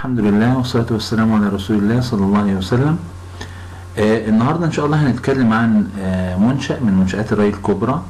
الحمد لله والصلاة والسلام على رسول الله صلى الله عليه وسلم آه النهاردة إن شاء الله هنتكلم عن آه منشأ من منشآت الري الكبرى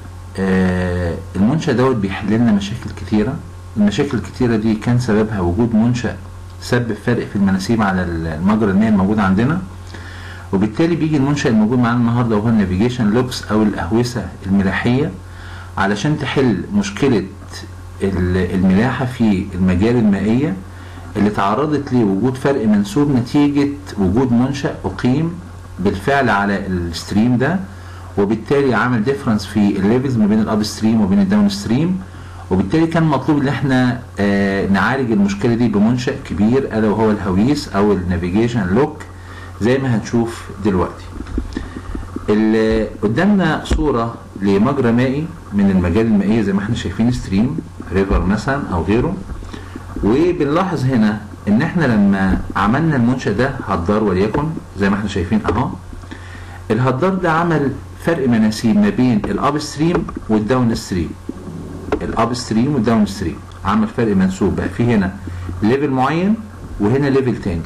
آه المنشأ دوت بيحل لنا مشاكل كتيرة المشاكل الكتيرة دي كان سببها وجود منشأ سبب فرق في المناسيب على المجرى المائي الموجود عندنا وبالتالي بيجي المنشأ الموجود معانا النهارده وهو النافيجيشن لوكس أو الأهوسة الملاحية علشان تحل مشكلة الملاحة في المجال المائية اللي تعرضت لوجود فرق منسوب نتيجة وجود منشأ أقيم بالفعل على الستريم ده وبالتالي عمل ديفرنس في الليفلز ما بين الاب ستريم وبين الداون ستريم وبالتالي كان مطلوب ان احنا آه نعالج المشكله دي بمنشأ كبير الا وهو الهويس او النافيجيشن لوك زي ما هنشوف دلوقتي اللي قدامنا صورة لمجرى مائي من المجال المائية زي ما احنا شايفين ستريم ريفر مثلا او غيره وبنلاحظ هنا ان احنا لما عملنا المنشأ ده هدار وليكن زي ما احنا شايفين اهو الهدار ده عمل فرق مناسيب ما بين الاب ستريم والداون ستريم الاب ستريم والداون ستريم عمل فرق منسوب بقى في هنا ليفل معين وهنا ليفل تاني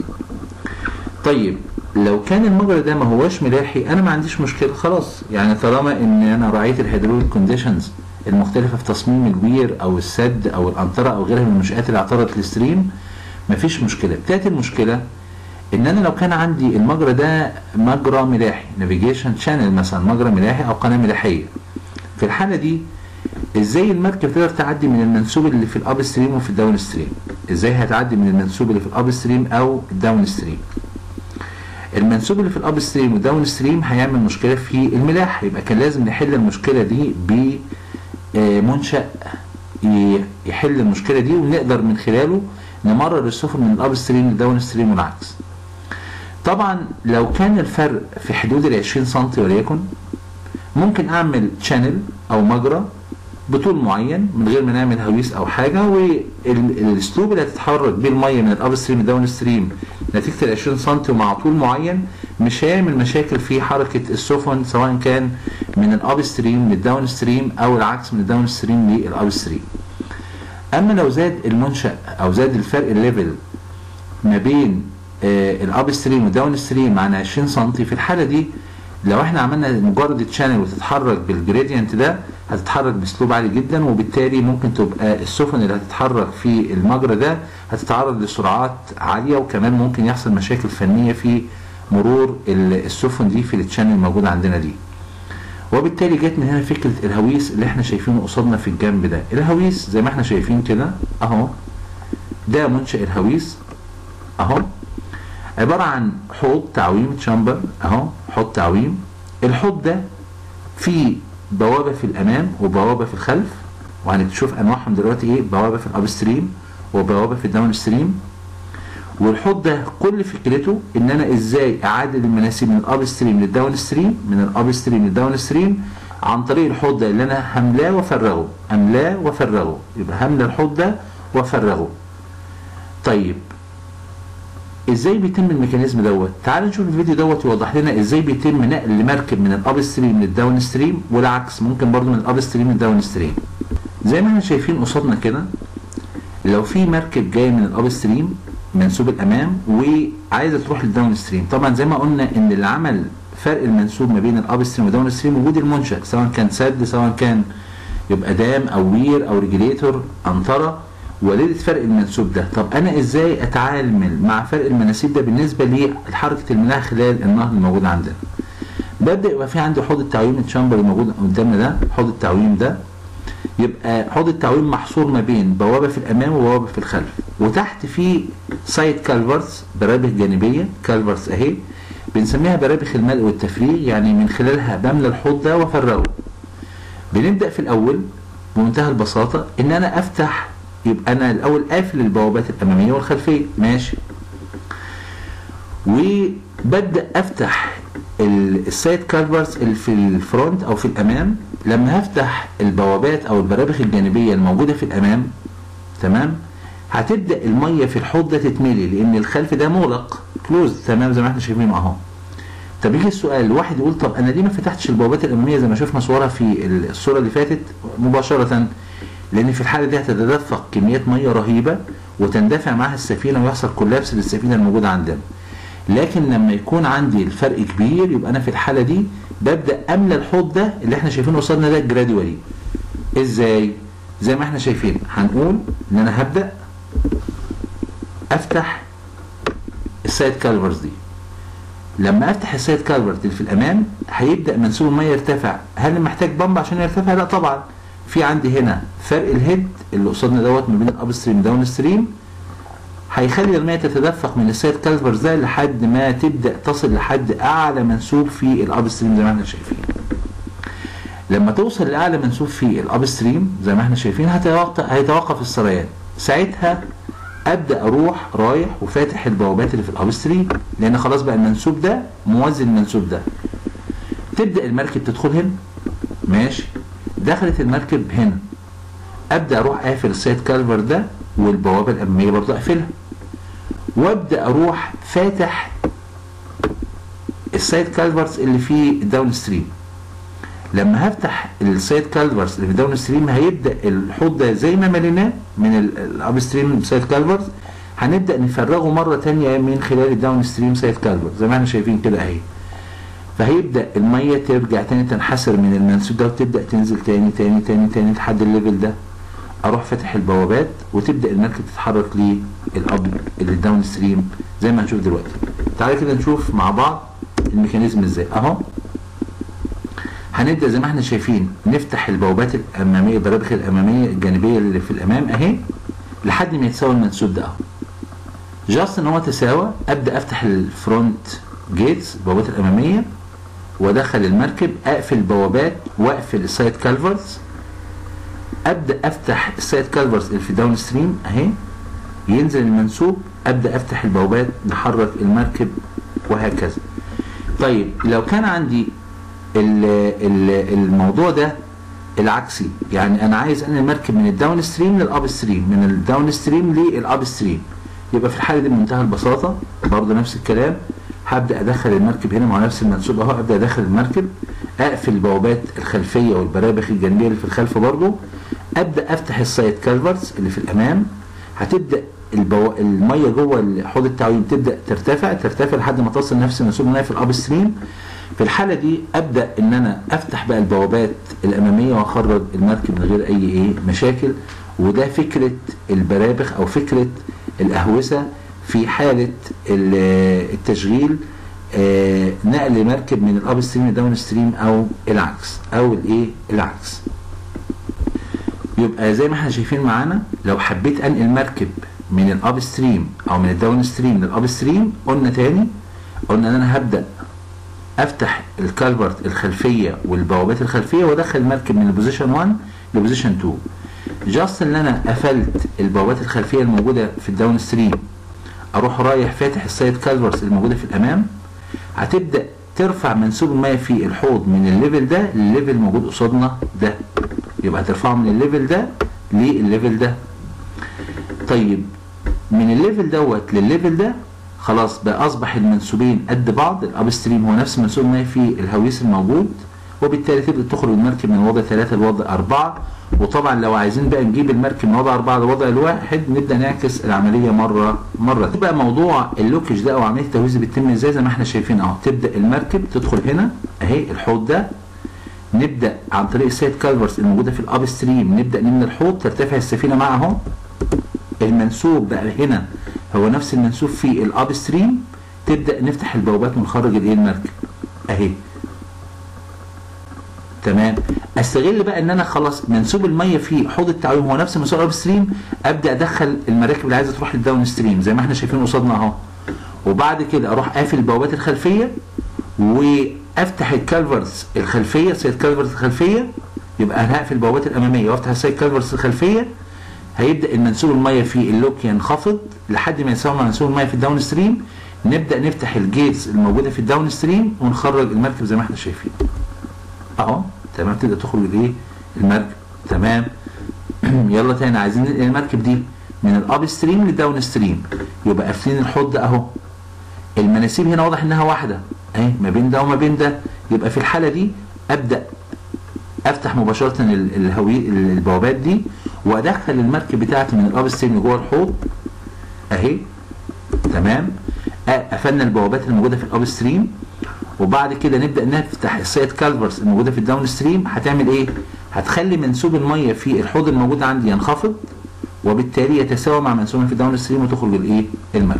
طيب لو كان المجرى ده ما هواش ملاحي انا ما عنديش مشكله خلاص يعني طالما ان انا راعيت الهيدروليك كونديشنز المختلفة في تصميم الوير أو السد أو الأنطرة أو غيرها من المنشآت اللي اعترضت للستريم مفيش مشكلة بتأتي المشكلة إن أنا لو كان عندي المجرى ده مجرى ملاحي نافيجيشن شانل مثلا مجرى ملاحي أو قناة ملاحية في الحالة دي ازاي المركب تقدر تعدي من المنسوب اللي في الاب ستريم وفي الداون ستريم ازاي هتعدي من المنسوب اللي في الاب ستريم او الداون ستريم المنسوب اللي في الاب ستريم والداون ستريم هيعمل مشكله في الملاح يبقى كان لازم نحل المشكله دي ب منشأ يحل المشكلة دي ونقدر من خلاله نمرر السفن من الاب ستريم للداون ستريم والعكس طبعا لو كان الفرق في حدود ال 20 سم وليكن ممكن اعمل شانل او مجرى بطول معين من غير ما نعمل هويس او حاجه والاسلوب اللي هتتحرك بيه الميه من الاب ستريم للداون ستريم نتيجه ال 20 سم ومع طول معين مش هيعمل مشاكل في حركه السفن سواء كان من الاب ستريم للداون ستريم او العكس من الداون ستريم للاب ستريم اما لو زاد المنشا او زاد الفرق الليفل ما بين آه الاب ستريم والداون ستريم عن 20 سم في الحاله دي لو احنا عملنا مجرد تشانل وتتحرك بالجريدينت ده هتتحرك باسلوب عالي جدا وبالتالي ممكن تبقى السفن اللي هتتحرك في المجرى ده هتتعرض لسرعات عاليه وكمان ممكن يحصل مشاكل فنيه في مرور السفن دي في التشانل الموجوده عندنا دي. وبالتالي جت من هنا فكره الهويس اللي احنا شايفينه قصادنا في الجنب ده، الهويس زي ما احنا شايفين كده اهو ده منشأ الهويس اهو عباره عن حوض تعويم تشامبر اهو حوض تعويم الحوض ده فيه بوابه في الامام وبوابه في الخلف وهنشوف انواعهم دلوقتي ايه بوابه في الاب ستريم وبوابه في الداون ستريم والحوض ده كل فكرته ان انا ازاي اعدل المناسيب من الاب ستريم للداون ستريم من الاب ستريم للداون ستريم عن طريق الحوض ده اللي انا هملاه وافرغه املاه وافرغه يبقى هملى الحوض ده وافرغه طيب ازاي بيتم الميكانيزم دوت تعال نشوف الفيديو دوت يوضح لنا ازاي بيتم نقل مركب من الاب ستريم للداون ستريم والعكس ممكن برضو من الاب ستريم للداون ستريم زي ما احنا شايفين قصادنا كده لو في مركب جاي من الاب ستريم منسوب الامام وعايزه تروح للداون ستريم طبعا زي ما قلنا ان اللي عمل فرق المنسوب ما بين الاب ستريم والداون ستريم وجود المنشا سواء كان سد سواء كان يبقى دام او وير او ريجليتور انطره وليدة فرق المنسوب ده طب انا ازاي اتعامل مع فرق المناسيب ده بالنسبه لحركه المياه خلال النهر الموجود عندنا ببدا يبقى في عندي حوض التعويم الشامبر الموجود قدامنا ده حوض التعويم ده يبقى حوض التعويم محصور ما بين بوابه في الامام وبوابه في الخلف وتحت في سايد كالفرتس برابخ جانبيه كالفرتس اهي بنسميها برابخ الملء والتفريغ يعني من خلالها بملى الحوض ده وافرغه بنبدا في الاول بمنتهى البساطه ان انا افتح يبقى انا الاول قافل البوابات الاماميه والخلفيه ماشي وببدا افتح السايد كالفرز اللي في الفرونت او في الامام لما هفتح البوابات او البرابخ الجانبيه الموجوده في الامام تمام هتبدا الميه في الحوض ده تتملي لان الخلف ده مغلق كلوز تمام زي ما احنا شايفين اهو طب يجي السؤال واحد يقول طب انا ليه ما فتحتش البوابات الاماميه زي ما شفنا صورها في الصوره اللي فاتت مباشره لان في الحاله دي هتتدفق كميات ميه رهيبه وتندفع معاها السفينه ويحصل كولابس للسفينه الموجوده عندنا لكن لما يكون عندي الفرق كبير يبقى انا في الحاله دي ببدا املى الحوض ده اللي احنا شايفينه قصادنا ده جرادوالي ازاي زي ما احنا شايفين هنقول ان انا هبدا افتح السايد كالفرز دي لما افتح السايد كالفرت اللي في الامام هيبدا منسوب الميه يرتفع هل محتاج بمب عشان يرتفع لا طبعا في عندي هنا فرق الهيد اللي قصادنا دوت ما بين الاب ستريم داون ستريم هيخلي الميه تتدفق من السايد كالفرز ده لحد ما تبدا تصل لحد اعلى منسوب في الاب ستريم زي ما احنا شايفين لما توصل لاعلى منسوب في الاب ستريم زي ما احنا شايفين هيتوقف هيتوقف السريان ساعتها ابدا اروح رايح وفاتح البوابات اللي في الاب ستريم لان خلاص بقى المنسوب ده موازي المنسوب ده تبدا المركب تدخل هنا ماشي دخلت المركب هنا ابدا اروح قافل السايد كالفر ده والبوابه الاماميه برضه اقفلها وابدا اروح فاتح السايد كالفرز اللي في الداون ستريم لما هفتح السايد كالفرز اللي في الداون ستريم هيبدا الحوض ده زي ما مليناه من الاب ستريم سايد كالفرز هنبدا نفرغه مره تانية من خلال الداون ستريم سايد كالفرز زي ما احنا شايفين كده اهي فهيبدا الميه ترجع تاني تنحسر من المنسوب ده وتبدا تنزل تاني تاني تاني تاني لحد الليفل ده اروح فاتح البوابات وتبدا المركب تتحرك للاب الداون ستريم زي ما هنشوف دلوقتي تعالى كده نشوف مع بعض الميكانيزم ازاي اهو هنبدا زي ما احنا شايفين نفتح البوابات الاماميه البرابخ الاماميه الجانبيه اللي في الامام اهي لحد ما يتساوي المنسوب ده اهو جاست ان هو تساوى ابدا افتح الفرونت جيتس البوابات الاماميه وادخل المركب اقفل البوابات واقفل السايد كالفرز ابدا افتح السايد كالفرز اللي في داون ستريم اهي ينزل المنسوب ابدا افتح البوابات نحرك المركب وهكذا طيب لو كان عندي ال ال الموضوع ده العكسي يعني انا عايز انقل المركب من الداون ستريم للاب ستريم من الداون ستريم للاب ستريم يبقى في الحاله دي بمنتهى البساطه برضه نفس الكلام هبدا ادخل المركب هنا مع نفس المنسوب اهو ابدا ادخل المركب اقفل البوابات الخلفيه والبرابخ الجانبيه اللي في الخلف برضه ابدا افتح السايد كالفرز اللي في الامام هتبدا البو... الميه جوه حوض التعويم تبدا ترتفع ترتفع لحد ما توصل نفس منسوب الميه في الاب ستريم في الحاله دي ابدا ان انا افتح بقى البوابات الاماميه واخرج المركب من غير اي ايه مشاكل وده فكره البرابخ او فكره الاهوسه في حاله التشغيل آه نقل مركب من الاب ستريم لداون ستريم او العكس او الايه العكس يبقى زي ما احنا شايفين معانا لو حبيت انقل مركب من الاب ستريم او من الداون ستريم للاب ستريم قلنا تاني قلنا ان انا هبدا افتح الكالفرت الخلفيه والبوابات الخلفيه وادخل المركب من البوزيشن 1 لبوزيشن 2 جاست ان انا قفلت البوابات الخلفيه الموجوده في الداون ستريم اروح رايح فاتح السايد كالفرز الموجوده في الامام هتبدا ترفع منسوب الميه في الحوض من الليفل ده للليفل الموجود قصادنا ده يبقى هترفعه من الليفل ده للليفل ده طيب من الليفل دوت للليفل ده خلاص بقى اصبح المنسوبين قد بعض الاب ستريم هو نفس منسوب الميه في الهويس الموجود وبالتالي تبدا تخرج المركب من وضع ثلاثة لوضع أربعة وطبعا لو عايزين بقى نجيب المركب من وضع أربعة لوضع الواحد نبدا نعكس العمليه مره مره بقى موضوع اللوكج ده او عمليه التهويز بتتم ازاي زي ما احنا شايفين اهو تبدا المركب تدخل هنا اهي الحوض ده نبدا عن طريق السايد كالفرز الموجوده في الاب ستريم نبدا نملى الحوض ترتفع السفينه معه المنسوب بقى هنا هو نفس المنسوب في الاب ستريم تبدا نفتح البوابات ونخرج الايه المركب اهي تمام استغل بقى ان انا خلاص منسوب الميه في حوض التعويم هو نفس منسوب الاب ستريم ابدا ادخل المراكب اللي عايزه تروح للداون ستريم زي ما احنا شايفين قصادنا اهو وبعد كده اروح قافل البوابات الخلفيه وافتح الكالفرز الخلفيه سايد كالفرز الخلفيه يبقى انا هقفل البوابات الاماميه وافتح السايد كالفرز الخلفيه هيبدا المنسوب الميه في اللوك ينخفض لحد ما يساوي منسوب الميه في الداون ستريم نبدا نفتح الجيتس الموجوده في الداون ستريم ونخرج المركب زي ما احنا شايفين اهو تمام تبدا تخرج الايه المركب تمام يلا تاني عايزين ننقل المركب دي من الاب ستريم للداون ستريم يبقى قافلين الحوض ده اهو المناسيب هنا واضح انها واحده اهي ما بين ده وما بين ده يبقى في الحاله دي ابدا افتح مباشره ال- الهوي البوابات دي وادخل المركب بتاعتي من الاب ستريم جوه الحوض اهي تمام آه، قفلنا البوابات الموجوده في الاب ستريم وبعد كده نبدا نفتح السايد كالفرز الموجوده في الداون ستريم هتعمل ايه؟ هتخلي منسوب الميه في الحوض الموجود عندي ينخفض وبالتالي يتساوى مع منسوبها في الداون ستريم وتخرج الايه؟ المركب.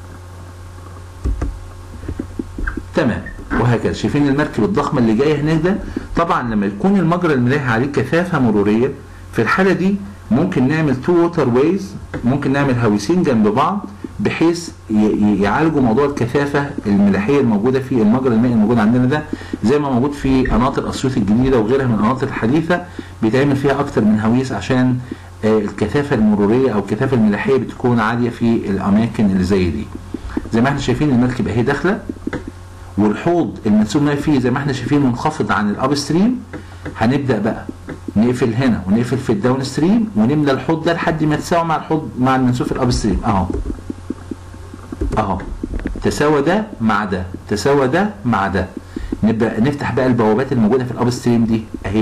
تمام وهكذا شايفين المركب الضخمه اللي جايه هناك ده طبعا لما يكون المجرى الملاحي عليه كثافه مروريه في الحاله دي ممكن نعمل تو ووتر ويز ممكن نعمل هويسين جنب بعض بحيث ي- ي- يعالجوا موضوع الكثافه الملاحيه الموجوده في المجرى المائي الموجود عندنا ده زي ما موجود في قناطر اسيوط الجديده وغيرها من القناطر الحديثه بيتعمل فيها اكتر من هويس عشان آه، الكثافه المروريه او الكثافه الملاحيه بتكون عاليه في الاماكن اللي زي دي زي ما احنا شايفين المركب اهي داخله والحوض المنسوب ميه فيه زي ما احنا شايفين منخفض عن الاب ستريم هنبدا بقى نقفل هنا ونقفل في الداون ستريم ونملى الحوض ده لحد ما يتساوى مع الحوض مع المنسوب في الاب ستريم اهو اهو تساوى ده مع ده تساوى ده مع ده نبدا نفتح بقى البوابات الموجوده في الاب ستريم دي اهي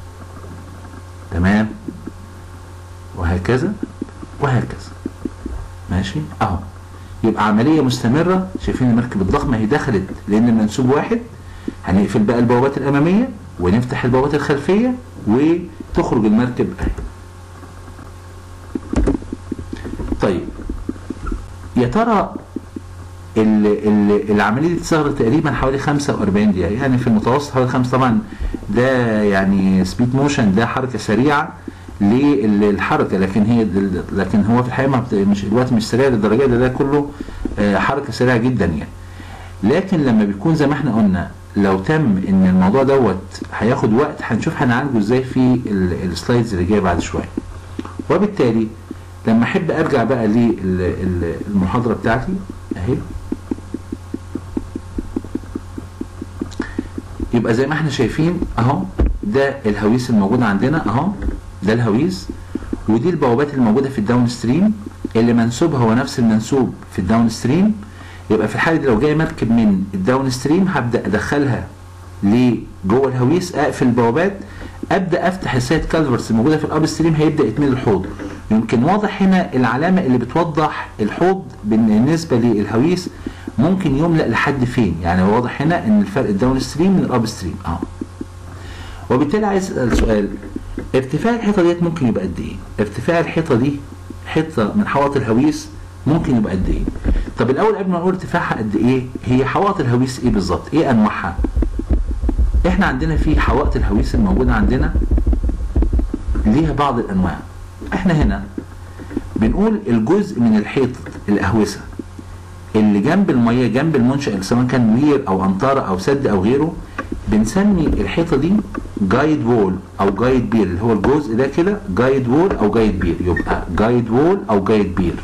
تمام وهكذا وهكذا ماشي اهو يبقى عمليه مستمره شايفين المركب الضخمه هي دخلت لان المنسوب واحد هنقفل بقى البوابات الاماميه ونفتح البوابات الخلفيه وتخرج المركب اهي طيب يا ترى ال ال العمليه دي تستغرق تقريبا حوالي 45 دقيقه يعني في المتوسط حوالي خمسة طبعا ده يعني سبيد موشن ده حركه سريعه للحركه لكن هي لكن هو في الحقيقه ما بت- مش الوقت مش سريع للدرجه ده ده كله آه، حركه سريعه جدا يعني لكن لما بيكون زي ما احنا قلنا لو تم ان الموضوع دوت هياخد وقت هنشوف هنعالجه ازاي في ال- السلايدز اللي جايه بعد شويه وبالتالي لما احب ارجع بقى للمحاضره بتاعتي اهي يبقى زي ما احنا شايفين اهو ده الهويس الموجود عندنا اهو ده الهويس ودي البوابات الموجوده في الداون ستريم اللي منسوبها هو نفس المنسوب في الداون ستريم يبقى في الحاله دي لو جاي مركب من الداون ستريم هبدا ادخلها لجوه الهويس اقفل البوابات ابدا افتح السايد كالفرس الموجوده في الاب ستريم هيبدا يتملي الحوض يمكن واضح هنا العلامه اللي بتوضح الحوض بالنسبه للهويس ممكن يملا لحد فين يعني واضح هنا ان الفرق الداون ستريم من الاب ستريم اهو وبالتالي عايز اسال سؤال ارتفاع الحيطه ديت ممكن يبقى قد ايه ارتفاع الحيطه دي حيطه من حوائط الهويس ممكن يبقى قد ايه طب الاول قبل ما نقول ارتفاعها قد ايه هي حوائط الهويس ايه بالظبط ايه انواعها احنا عندنا في حوائط الهويس الموجوده عندنا ليها بعض الانواع احنا هنا بنقول الجزء من الحيط الاهوسه اللي جنب الميه جنب المنشأ سواء كان وير او امطار او سد او غيره بنسمي الحيطه دي جايد وول او جايد بير اللي هو الجزء ده كده جايد وول او جايد بير يبقى جايد وول او جايد بير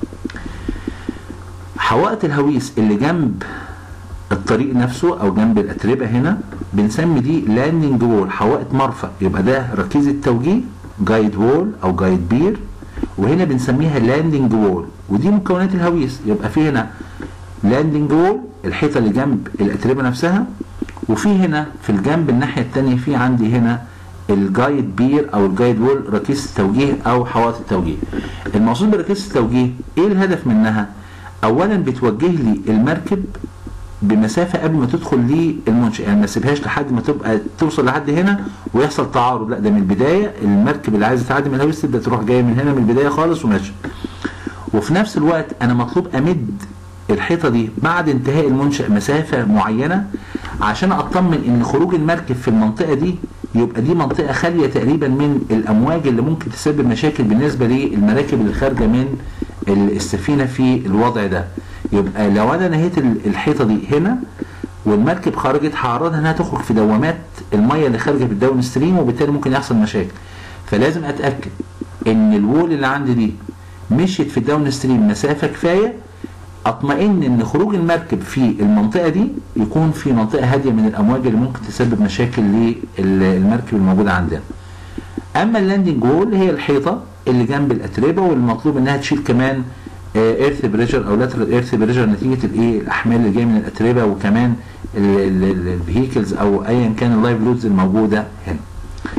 حوائط الهويس اللي جنب الطريق نفسه او جنب الاتربه هنا بنسمي دي لاندنج وول حوائط مرفأ يبقى ده ركيزه التوجيه جايد وول او جايد بير وهنا بنسميها لاندنج وول ودي مكونات الهويس يبقى في هنا لاندنج وول الحيطه اللي جنب الاتربه نفسها وفي هنا في الجنب الناحيه الثانيه في عندي هنا الجايد بير او الجايد وول ركيزه التوجيه او حوائط التوجيه المقصود بركيزه التوجيه ايه الهدف منها اولا بتوجه لي المركب بمسافه قبل ما تدخل للمنشأ يعني ما تسيبهاش لحد ما تبقى توصل لحد هنا ويحصل تعارض لا ده من البدايه المركب اللي عايزه تعدي من الهويس تبدا تروح جايه من هنا من البدايه خالص وماشيه وفي نفس الوقت انا مطلوب امد الحيطه دي بعد انتهاء المنشأ مسافه معينه عشان اطمن ان خروج المركب في المنطقه دي يبقى دي منطقه خاليه تقريبا من الامواج اللي ممكن تسبب مشاكل بالنسبه للمراكب اللي خارجه من السفينه في الوضع ده يبقى لو انا نهيت الحيطه دي هنا والمركب خرجت هعرضها انها تخرج في دوامات الميه اللي خارجه في الداون ستريم وبالتالي ممكن يحصل مشاكل فلازم اتاكد ان الوول اللي عندي دي مشيت في الداون ستريم مسافه كفايه اطمئن ان خروج المركب في المنطقه دي يكون في منطقه هاديه من الامواج اللي ممكن تسبب مشاكل للمركب الموجوده عندنا اما اللاندنج وول هي الحيطه اللي جنب الاتربه والمطلوب انها تشيل كمان ايرث بريشر او لاترال ايرث بريشر نتيجه الايه الاحمال اللي جايه من الاتربه وكمان الفيهيكلز او ايا كان اللايف لودز الموجوده هنا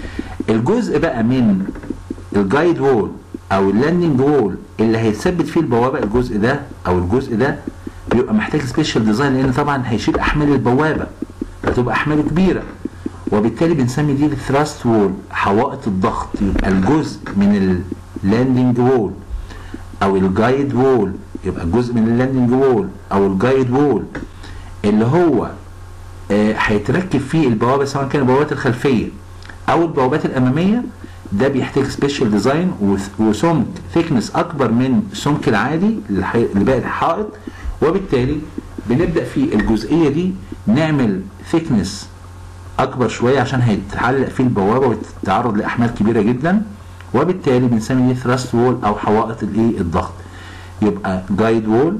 الجزء بقى من الجايد وول او اللاندنج وول اللي هيتثبت فيه البوابه الجزء ده او الجزء ده بيبقى محتاج سبيشال ديزاين لان طبعا هيشيل احمال البوابه هتبقى احماله كبيره وبالتالي بنسمي دي الثراست وول حوائط الضغط يبقى الجزء من اللاندنج وول او الجايد وول يبقى الجزء من اللاندنج وول او الجايد وول اللي هو آه، هيتركب فيه البوابه سواء كان البوابات الخلفيه او البوابات الاماميه ده بيحتاج سبيشال ديزاين وسمك ثيكنس اكبر من السمك العادي للحي- لباقي الحائط وبالتالي بنبدا في الجزئيه دي نعمل ثيكنس اكبر شويه عشان هيتعلق فيه البوابه وتتعرض لاحمال كبيره جدا وبالتالي بنسمي دي ثراست وول او حوائط الايه الضغط يبقى جايد وول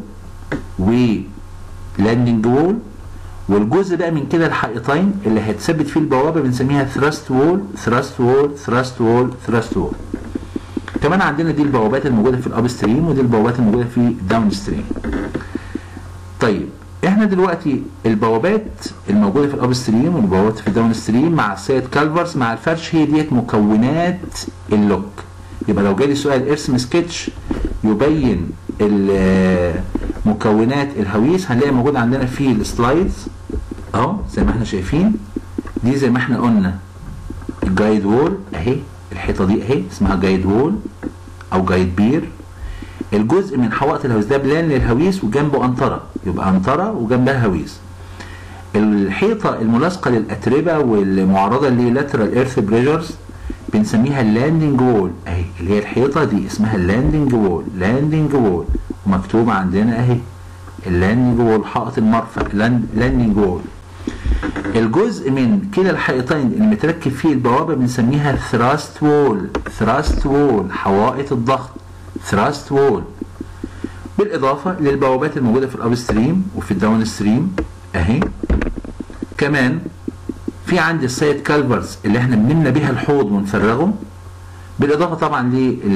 ولاندنج وول والجزء بقى من كده الحائطين اللي هيتثبت فيه البوابه بنسميها ثراست وول ثراست وول ثراست وول ثراست وول كمان عندنا دي البوابات الموجوده في الاب ستريم ودي البوابات الموجوده في الداون ستريم طيب احنا دلوقتي البوابات الموجوده في الاب ستريم والبوابات في الداون ستريم مع السيد كالفرز مع الفرش هي ديت مكونات اللوك يبقى لو جالي سؤال ارسم سكتش يبين ال- مكونات الهويس هنلاقي موجود عندنا في السلايدز اهو زي ما احنا شايفين دي زي ما احنا قلنا الجايد وول اهي الحيطه دي اهي اسمها جايد وول او جايد بير الجزء من حوائط الهويس ده بلان للهويس وجنبه قنطره يبقى قنطره وجنبها هويس الحيطه الملاصقه للاتربه والمعرضه للاترال ايرث بريشرز بنسميها اللاندنج وول اهي اللي هي الحيطه دي اسمها اللاندنج وول لاندنج وول ومكتوب عندنا اهي اللاندنج وول حائط المرفأ لاندنج وول الجزء من كلا الحائطين اللي متركب فيه البوابه بنسميها ثراست وول ثراست وول حوائط الضغط ثراست وول بالاضافه للبوابات الموجوده في الاب ستريم وفي الداون ستريم اهي كمان في عندي السايد كالفرز اللي احنا بنملى بيها الحوض ونفرغه بالاضافه طبعا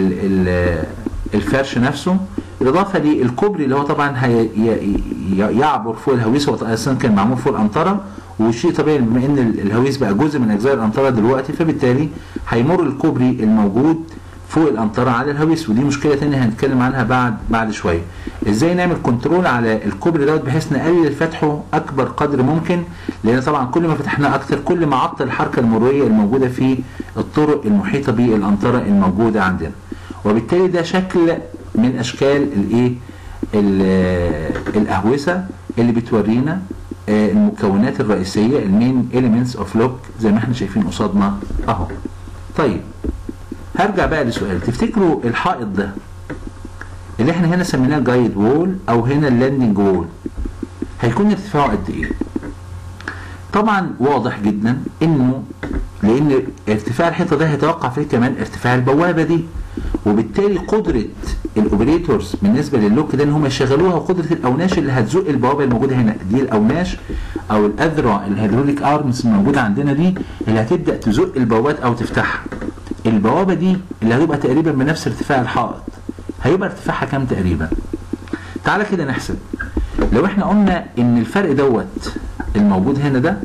للفرش نفسه بالاضافه للكوبري اللي هو طبعا هي ي- ي- يعبر فوق الهويس هو اساسا كان معمول فوق القنطره وشيء طبيعي بما ان ال- الهويس بقى جزء من اجزاء القنطره دلوقتي فبالتالي هيمر الكوبري الموجود فوق القنطره على الهويس ودي مشكله تانية هنتكلم عنها بعد بعد شويه ازاي نعمل كنترول على الكوبري دوت بحيث نقلل فتحه اكبر قدر ممكن لان طبعا كل ما فتحناه اكتر كل ما عطل الحركه المروريه الموجوده في الطرق المحيطه بالقنطره الموجوده عندنا وبالتالي ده شكل من اشكال الايه ال- الاهوسه اللي بتورينا آه، المكونات الرئيسيه المين اليمنتس اوف لوك زي ما احنا شايفين قصادنا اهو طيب هرجع بقى لسؤال تفتكروا الحائط ده اللي احنا هنا سميناه جايد وول او هنا اللاندنج وول هيكون ارتفاعه قد ايه طبعا واضح جدا انه لان ارتفاع الحيطه ده هيتوقع فيه كمان ارتفاع البوابه دي وبالتالي قدره الاوبريتورز بالنسبه للوك ده ان هم يشغلوها وقدره الاوناش اللي هتزق البوابه الموجوده هنا دي الاوناش او الاذرع الهيدروليك ارمز الموجوده عندنا دي اللي هتبدا تزق البوابات او تفتحها البوابه دي اللي هتبقى تقريبا بنفس ارتفاع الحائط هيبقى ارتفاعها كام تقريبا تعالى كده نحسب لو احنا قلنا ان الفرق دوت الموجود هنا ده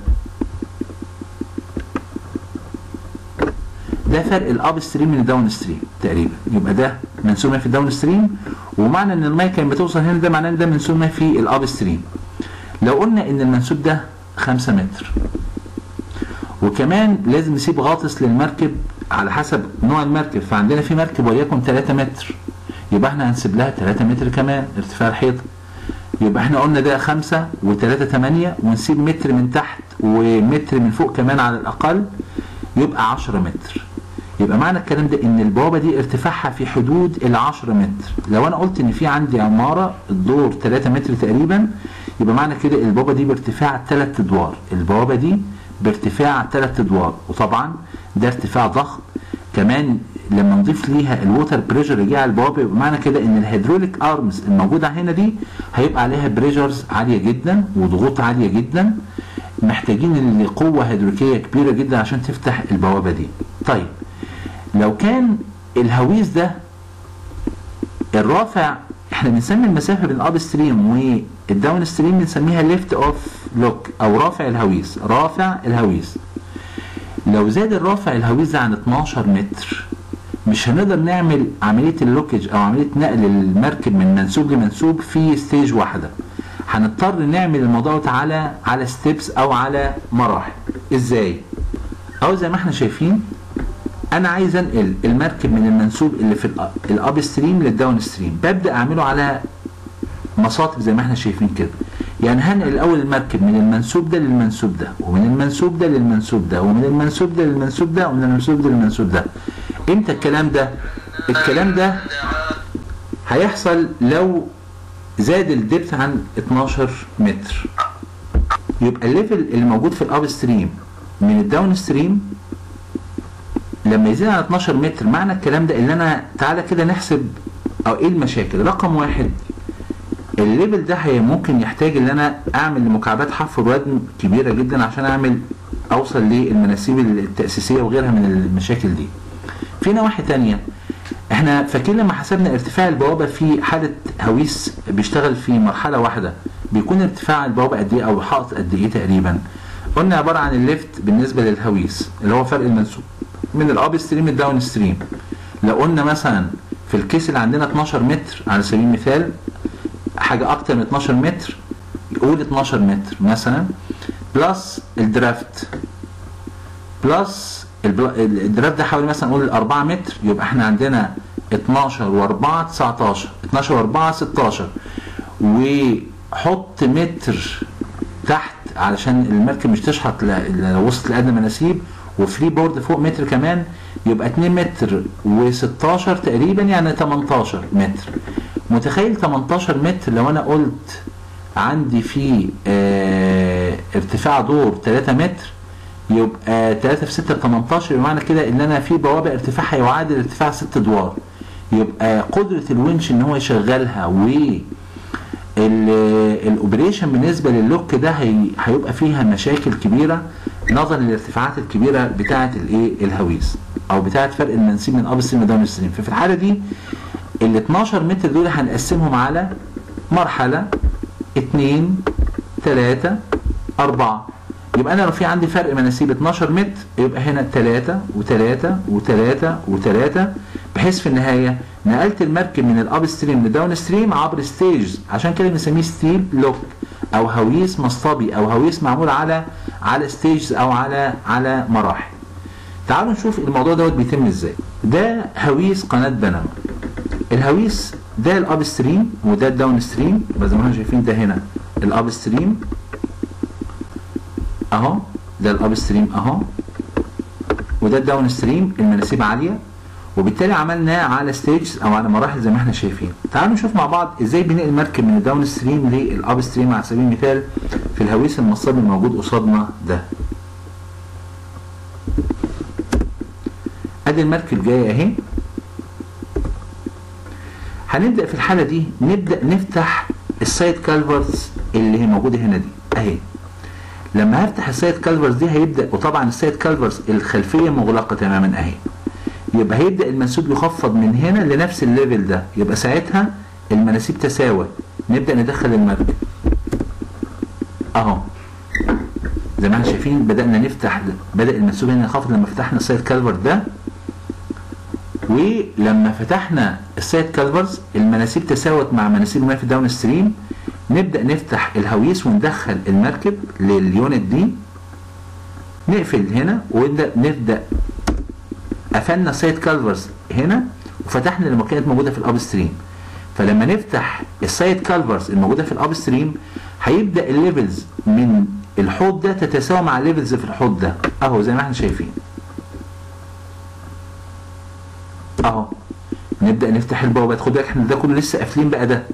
ده فرق الاب ستريم من الداون ستريم تقريبا يبقى ده منسوب ميه في الداون ستريم ومعنى ان الميه كانت بتوصل هنا ده معناه ان ده منسوب ميه في الاب ستريم لو قلنا ان المنسوب ده 5 متر وكمان لازم نسيب غاطس للمركب على حسب نوع المركب فعندنا في مركب وليكن 3 متر يبقى احنا هنسيب لها 3 متر كمان ارتفاع الحيطه يبقى احنا قلنا ده 5 و3 8 ونسيب متر من تحت ومتر من فوق كمان على الاقل يبقى 10 متر يبقى معنى الكلام ده ان البوابه دي ارتفاعها في حدود ال 10 متر لو انا قلت ان في عندي عماره الدور 3 متر تقريبا يبقى معنى كده البوابه دي بارتفاع 3 ادوار البوابه دي بارتفاع 3 ادوار وطبعا ده ارتفاع ضخم كمان لما نضيف ليها الووتر بريشر اللي جه على البوابه يبقى معنى كده ان الهيدروليك ارمز الموجوده هنا دي هيبقى عليها بريشرز عاليه جدا وضغوط عاليه جدا محتاجين لقوه هيدروليكيه كبيره جدا عشان تفتح البوابه دي طيب لو كان الهويس ده الرافع احنا بنسمي المسافه بين الاب ستريم والداون ستريم بنسميها ليفت اوف لوك او رافع الهويس رافع الهويس لو زاد الرافع الهويس ده عن 12 متر مش هنقدر نعمل عمليه اللوكج او عمليه نقل المركب من منسوب لمنسوب في ستيج واحده هنضطر نعمل الموضوع ده على على ستيبس او على مراحل ازاي او زي ما احنا شايفين انا عايز انقل المركب من المنسوب اللي في الاب ستريم للداون ستريم ببدا اعمله على مصاطب زي ما احنا شايفين كده يعني هنقل الاول المركب من المنسوب ده للمنسوب ده ومن المنسوب ده للمنسوب ده ومن المنسوب ده للمنسوب ده ومن المنسوب ده للمنسوب ده امتى الكلام ده الكلام ده هيحصل لو زاد الدبت عن 12 متر يبقى الليفل اللي موجود في الاب ستريم من الداون ستريم لما يزيد عن 12 متر معنى الكلام ده اللي انا تعالى كده نحسب او ايه المشاكل رقم واحد الليفل ده هي ممكن يحتاج ان انا اعمل مكعبات حفر وزن كبيره جدا عشان اعمل اوصل للمناسيب التاسيسيه وغيرها من المشاكل دي في نواحي تانية احنا فاكرين لما حسبنا ارتفاع البوابه في حاله هويس بيشتغل في مرحله واحده بيكون ارتفاع البوابه قد ايه او الحائط قد ايه تقريبا قلنا عباره عن الليفت بالنسبه للهويس اللي هو فرق المنسوب من الاب ستريم الداون ستريم لو قلنا مثلا في الكيس اللي عندنا 12 متر على سبيل المثال حاجه اكتر من 12 متر قول 12 متر مثلا بلس الدرافت بلس الدرافت ده حوالي مثلا نقول 4 متر يبقى احنا عندنا 12 و4 19 12 و4 16 وحط متر تحت علشان المركب مش تشحط لو وصلت لادنى مناسيب وفري بورد فوق متر كمان يبقى 2 متر و16 تقريبا يعني 18 متر متخيل 18 متر لو انا قلت عندي في اه ارتفاع دور 3 متر يبقى 3 في 6 ب 18 بمعنى كده ان انا في بوابه ارتفاعها يعادل ارتفاع 6 ادوار يبقى قدره الونش ان هو يشغلها و الاوبريشن بالنسبه للوك ده هي هيبقى فيها مشاكل كبيره نظرا للارتفاعات الكبيره بتاعه الايه الهويس او بتاعه فرق المنسيب من اب ستريم لداون ستريم ففي الحاله دي ال 12 متر دول هنقسمهم على مرحله 2 3 4 يبقى انا لو في عندي فرق مناسيب 12 متر يبقى هنا 3 و3 و3 و3 بحيث في النهايه نقلت المركب من الاب ستريم لداون ستريم عبر ستيج عشان كده بنسميه ستيل لوك او هويس مصطبي او هويس معمول على على ستيجز او على على مراحل تعالوا نشوف الموضوع دوت بيتم ازاي ده هويس قناه بنما الهويس ده الاب ستريم وده الداون ستريم يبقى زي ما احنا شايفين ده هنا الاب ستريم اهو ده الاب ستريم اهو وده الداون ستريم المناسيب عاليه وبالتالي عملناه على ستيج او على مراحل زي ما احنا شايفين تعالوا نشوف مع بعض ازاي بنقل المركب من الداون ستريم للاب ستريم على سبيل المثال في الهويس المصابي الموجود قصادنا ده ادي المركب جايه اهي هنبدا في الحاله دي نبدا نفتح السايد كالفرز اللي هي موجوده هنا دي اهي لما هفتح السايد كالفرز دي هيبدا وطبعا السايد كالفرز الخلفيه مغلقه تماما اهي يبقى هيبدا المنسوب يخفض من هنا لنفس الليفل ده يبقى ساعتها المناسيب تساوى نبدا ندخل المركب اهو زي ما احنا شايفين بدانا نفتح بدا المنسوب هنا ينخفض لما فتحنا السايد كالفر ده ولما فتحنا السايد كالفرز المناسيب تساوت مع مناسيب الماء في الداون ستريم نبدا نفتح الهويس وندخل المركب لليونت دي نقفل هنا ونبدا نبدا قفلنا سايد كالفرز هنا وفتحنا لما كانت موجوده في الاب ستريم فلما نفتح السايد كالفرز الموجوده في الاب ستريم هيبدا الليفلز من الحوض ده تتساوى مع الليفلز في الحوض ده اهو زي ما احنا شايفين اهو نبدا نفتح البوابات خد بالك احنا ده كله لسه قافلين بقى ده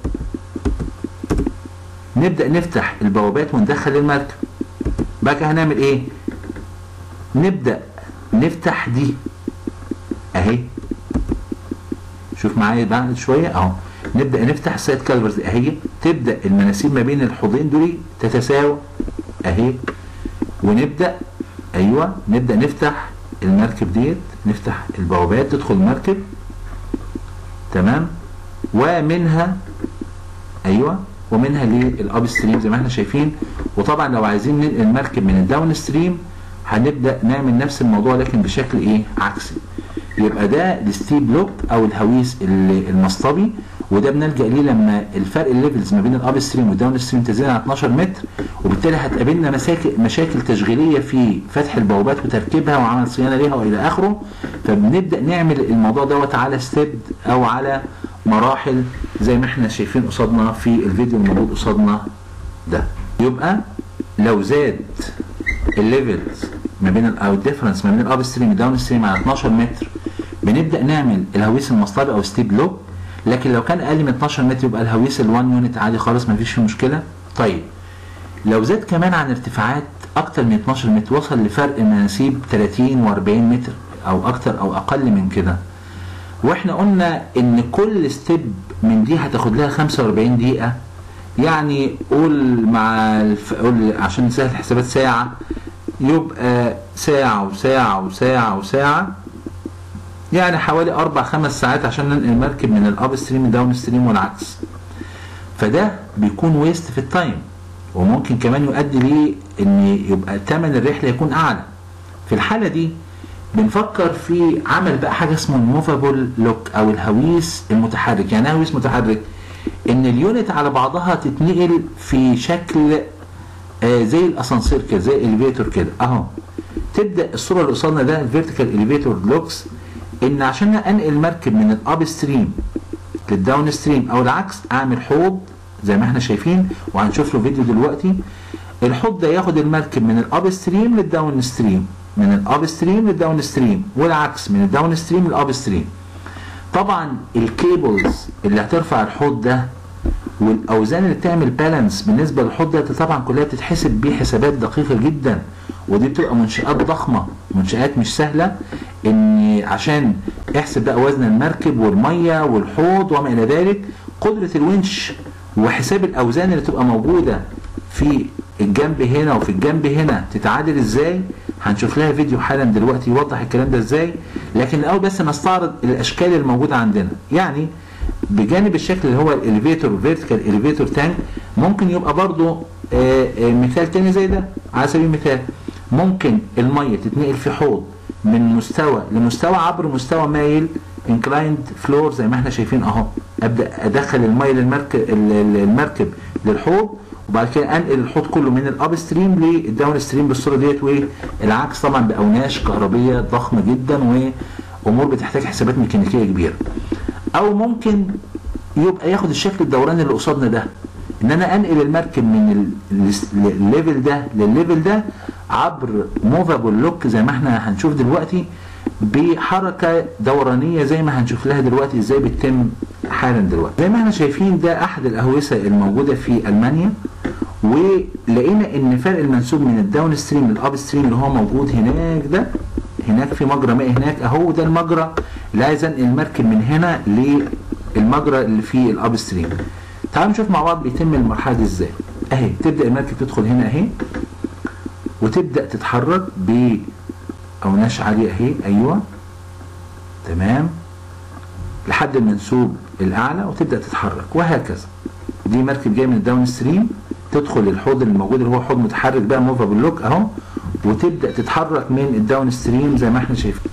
نبدا نفتح البوابات وندخل المركب بقى كده هنعمل ايه نبدا نفتح دي اهي شوف معايا بعد شويه اهو نبدا نفتح السايد كالفرز اهي تبدا المناسيب ما بين الحوضين دول تتساوى اهي ونبدا ايوه نبدا نفتح المركب ديت نفتح البوابات تدخل المركب تمام ومنها ايوه ومنها للاب ستريم زي ما احنا شايفين وطبعا لو عايزين ننقل المركب من الداون ستريم هنبدا نعمل نفس الموضوع لكن بشكل ايه عكسي يبقى ده الستيب لوب او الهويس ال- المصطبي وده بنلجا ليه لما الفرق الليفلز ما بين الاب ستريم والداون ستريم تزيد عن 12 متر وبالتالي هتقابلنا مساكل مشاكل تشغيليه في فتح البوابات وتركيبها وعمل صيانه ليها والى اخره فبنبدا نعمل الموضوع دوت على ستيب او على مراحل زي ما احنا شايفين قصادنا في الفيديو الموجود قصادنا ده يبقى لو زاد الليفلز ما بين ال- او الديفرنس ما بين الاب ستريم والداون ستريم على 12 متر بنبدا نعمل الهويس المصطبي او ستيب لوب لكن لو كان اقل من 12 متر يبقى الهويس ال1 يونت عادي خالص ما فيش فيه مشكله طيب لو زاد كمان عن ارتفاعات اكتر من 12 متر وصل لفرق مناسيب 30 و40 متر او اكتر او اقل من كده واحنا قلنا ان كل ستيب من دي هتاخد لها 45 دقيقه يعني قول مع الف... قول عشان نسهل الحسابات ساعه يبقى ساعه وساعه وساعه وساعه يعني حوالي اربع خمس ساعات عشان ننقل المركب من الاب ستريم للداون ستريم والعكس فده بيكون ويست في التايم وممكن كمان يؤدي ليه ان يبقى ثمن الرحله يكون اعلى في الحاله دي بنفكر في عمل بقى حاجه اسمه الموفابل لوك او الهويس المتحرك يعني ايه هويس متحرك ان اليونت على بعضها تتنقل في شكل آه زي الاسانسير كده زي الاليفيتور كده اهو تبدا الصوره اللي قصادنا ده الفيرتيكال اليفيتور لوكس ان عشان انقل المركب من الاب ستريم للداون ستريم او العكس اعمل حوض زي ما احنا شايفين وهنشوف له فيديو دلوقتي الحوض ده ياخد المركب من الاب ستريم للداون ستريم من الاب ستريم للداون ستريم والعكس من الداون ستريم للاب ستريم طبعا الكيبلز اللي هترفع الحوض ده والاوزان اللي بتعمل بالانس بالنسبه للحوض ده طبعا كلها بتتحسب بيه حسابات دقيقه جدا ودي بتبقى منشآت ضخمه منشآت مش سهله ان عشان احسب بقى وزن المركب والميه والحوض وما الى ذلك قدره الونش وحساب الاوزان اللي تبقى موجوده في الجنب هنا وفي الجنب هنا تتعادل ازاي هنشوف لها فيديو حالا دلوقتي يوضح الكلام ده ازاي لكن الاول بس نستعرض الاشكال الموجوده عندنا يعني بجانب الشكل اللي هو الاليفيتور فيرتيكال اليفيتور تانك ممكن يبقى برضو آه، آه، مثال تاني زي ده على سبيل المثال ممكن الميه تتنقل في حوض من مستوى لمستوى عبر مستوى مايل انكلايند فلور زي ما احنا شايفين اهو ابدا ادخل الميه للمركب المركب للحوض وبعد كده انقل الحوض كله من الاب ستريم للداون ستريم بالصوره ديت والعكس طبعا باوناش كهربيه ضخمه جدا وامور بتحتاج حسابات ميكانيكيه كبيره او ممكن يبقى ياخد الشكل الدوراني اللي قصادنا ده ان انا انقل المركب من ال- ال- الليفل ده للليفل ده عبر موفابل لوك زي ما احنا هنشوف دلوقتي بحركه دورانيه زي ما هنشوف لها دلوقتي ازاي بتتم حالا دلوقتي زي ما احنا شايفين ده احد الاهوسه الموجوده في المانيا ولقينا ان فرق المنسوب من الداون ستريم للاب ستريم اللي هو موجود هناك ده هناك في مجرى ماء هناك اهو ده المجرى اللي عايز انقل المركب من هنا للمجرى اللي فيه الاب ستريم تعالوا نشوف مع بعض بيتم المرحله دي ازاي اهي تبدا المركب تدخل هنا اهي وتبدا تتحرك باوناش عاليه اهي ايوه تمام لحد المنسوب الاعلى وتبدا تتحرك وهكذا دي مركب جايه من الداون ستريم تدخل الحوض اللي موجود اللي هو حوض متحرك بقى موفابل لوك اهو وتبدا تتحرك من الداون ستريم زي ما احنا شايفين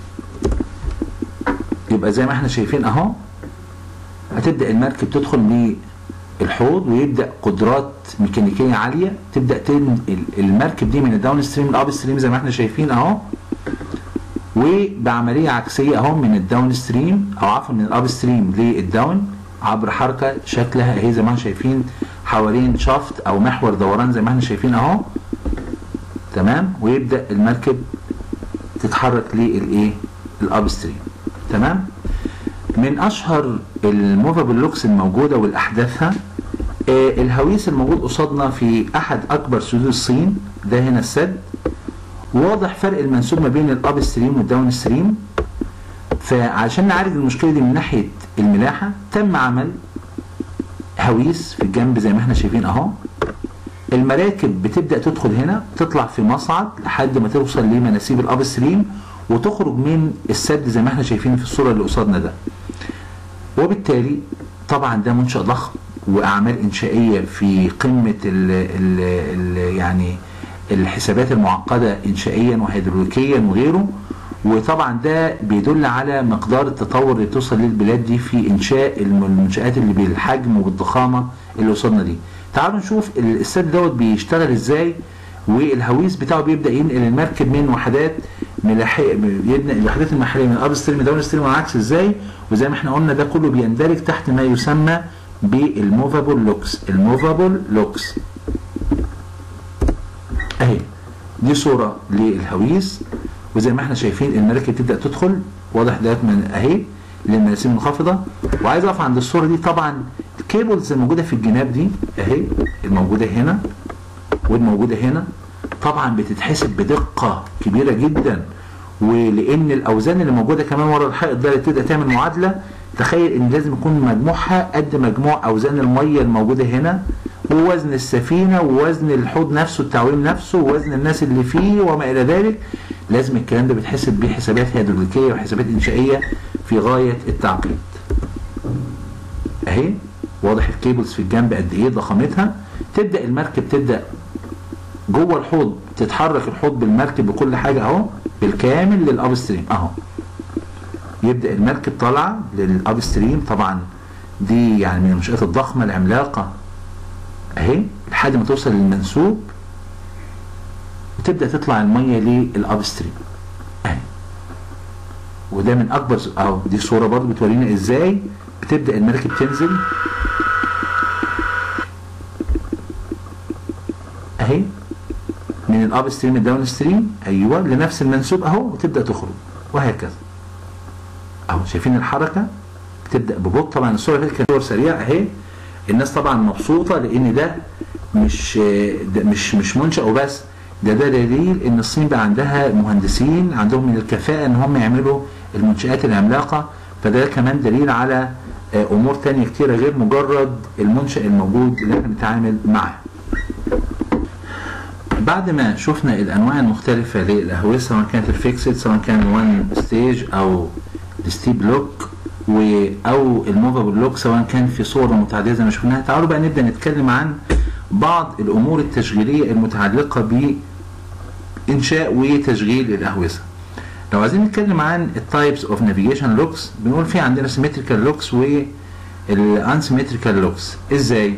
يبقى زي ما احنا شايفين اهو هتبدا المركب تدخل للحوض ويبدا قدرات ميكانيكيه عاليه تبدا تنقل المركب دي من الداون ستريم للاب ستريم زي ما احنا شايفين اهو وبعمليه عكسيه اهو من الداون ستريم او عفوا من الاب ستريم للداون عبر حركه شكلها اهي زي ما احنا شايفين حوالين شافت او محور دوران زي ما احنا شايفين اهو تمام ويبدا المركب تتحرك للايه الاب ستريم تمام من اشهر الموفابل لوكس الموجوده والاحداثها آه الهويس الموجود قصادنا في احد اكبر سدود الصين ده هنا السد واضح فرق المنسوب ما بين الاب ستريم والداون ستريم فعشان نعالج المشكله دي من ناحيه الملاحه تم عمل هويس في الجنب زي ما احنا شايفين اهو المراكب بتبدا تدخل هنا تطلع في مصعد لحد ما توصل لمناسيب الاب ستريم وتخرج من السد زي ما احنا شايفين في الصوره اللي قصادنا ده وبالتالي طبعا ده منشأ ضخم واعمال انشائيه في قمه ال ال ال يعني الحسابات المعقده انشائيا وهيدروليكيا وغيره وطبعا ده بيدل على مقدار التطور اللي توصل للبلاد دي في انشاء المنشات اللي بالحجم وبالضخامه اللي وصلنا دي تعالوا نشوف السد دوت بيشتغل ازاي والهويس بتاعه بيبدا ينقل المركب من وحدات ملاحيه يبنى الوحدات المحليه من اب ستريم داون ستريم والعكس ازاي وزي ما احنا قلنا ده كله بيندرج تحت ما يسمى بالموفابل لوكس الموفابل لوكس اهي دي صوره للهويس وزي ما احنا شايفين المراكب تبدا تدخل واضح ده من اهي للمناسيب المنخفضه وعايز اقف عند الصوره دي طبعا الكيبلز الموجوده في الجناب دي اهي الموجوده هنا والموجوده هنا طبعا بتتحسب بدقه كبيره جدا ولان الاوزان اللي موجوده كمان ورا الحائط ده تبدا تعمل معادله تخيل ان لازم يكون مجموعها قد مجموع اوزان الميه الموجوده هنا ووزن السفينه ووزن الحوض نفسه التعويم نفسه ووزن الناس اللي فيه وما الى ذلك لازم الكلام ده بيتحسب بيه حسابات هيدروليكيه وحسابات انشائيه في غايه التعقيد. اهي واضح الكيبلز في الجنب قد ايه ضخامتها تبدا المركب تبدا جوه الحوض تتحرك الحوض بالمركب بكل حاجه اهو بالكامل للاب ستريم اهو يبدا المركب طالعه للاب ستريم طبعا دي يعني من المنشات الضخمه العملاقه اهي لحد ما توصل للمنسوب وتبدا تطلع الميه للاب ستريم اهي وده من اكبر اهو دي صوره برضو بتورينا ازاي بتبدا المركب تنزل اهي من الاب ستريم الداون ستريم ايوه لنفس المنسوب اهو وتبدا تخرج وهكذا اهو شايفين الحركه بتبدا ببطء طبعا الصوره اللي كانت صور سريعه اهي الناس طبعا مبسوطه لان ده مش ده مش مش منشا وبس ده ده دليل ان الصين بقى عندها مهندسين عندهم من الكفاءه ان هم يعملوا المنشات العملاقه فده كمان دليل على امور تانية كتيره غير مجرد المنشا الموجود اللي احنا بنتعامل معاه. بعد ما شفنا الانواع المختلفه للاهويه سواء كانت الفيكسد سواء كان وان ستيج او الستيب لوك و او الموفابل لوك سواء كان في صور متعدده زي ما شفناها تعالوا بقى نبدا نتكلم عن بعض الامور التشغيليه المتعلقه بانشاء وتشغيل الاهوسه. لو عايزين نتكلم عن التايبس اوف نافيجيشن لوكس بنقول في عندنا سيمتريكال لوكس والانسيمتريكال لوكس ازاي؟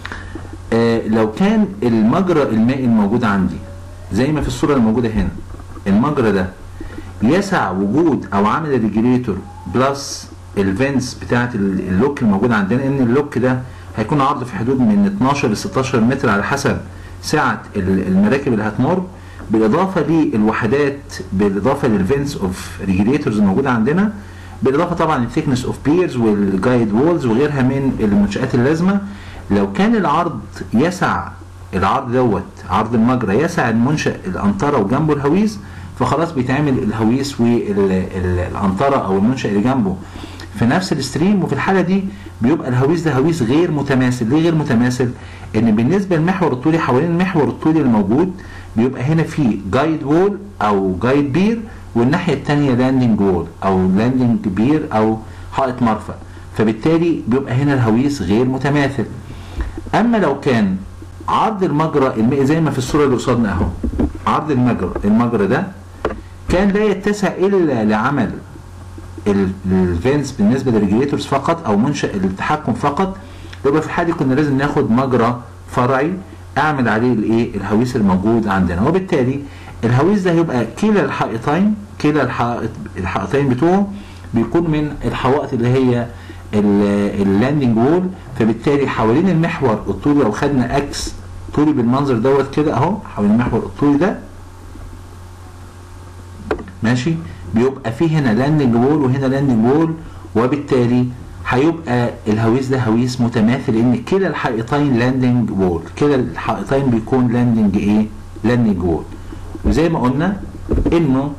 آه لو كان المجرى المائي الموجود عندي زي ما في الصوره الموجوده هنا المجرى ده يسع وجود او عامل الريجوليتور بلس الفنس بتاعه اللوك الموجود عندنا ان اللوك ده هيكون عرض في حدود من 12 ل 16 متر على حسب سعه المراكب اللي هتمر بالاضافه للوحدات بالاضافه للفنس اوف ريجوليتورز الموجوده عندنا بالاضافه طبعا للثيكنس اوف بيرز والجايد وولز وغيرها من المنشات اللازمه لو كان العرض يسع العرض دوت عرض المجرى يسع المنشا الانطره وجنبه الهويس فخلاص بيتعمل الهويس والانطره او المنشا اللي جنبه في نفس الستريم وفي الحاله دي بيبقى الهويس ده هويس غير متماثل ليه غير متماثل ان بالنسبه للمحور الطولي حوالين المحور الطولي الموجود بيبقى هنا في جايد وول او جايد بير والناحيه الثانيه لاندنج وول او لاندنج بير او حائط مرفأ فبالتالي بيبقى هنا الهويس غير متماثل اما لو كان عرض المجرى المائي زي ما في الصوره اللي قصادنا اهو عرض المجرى المجرى ده كان لا يتسع الا لعمل الفينس بالنسبه للريجليتورز فقط او منشا التحكم فقط يبقى في الحاله دي كنا لازم ناخد مجرى فرعي اعمل عليه الايه الهويس الموجود عندنا وبالتالي الهويس ده هيبقى كلا الحائطين كلا الحائط الحائطين بتوعه بيكون من الحوائط اللي هي اللاندنج وول فبالتالي حوالين المحور الطولي لو خدنا اكس طولي بالمنظر دوت كده اهو حوالين المحور الطولي ده ماشي بيبقى فيه هنا لاندنج وول وهنا لاندنج وول وبالتالي هيبقى الهويس ده هويس متماثل لان كلا الحائطين لاندنج وول كلا الحائطين بيكون لاندنج ايه لاندنج وول وزي ما قلنا انه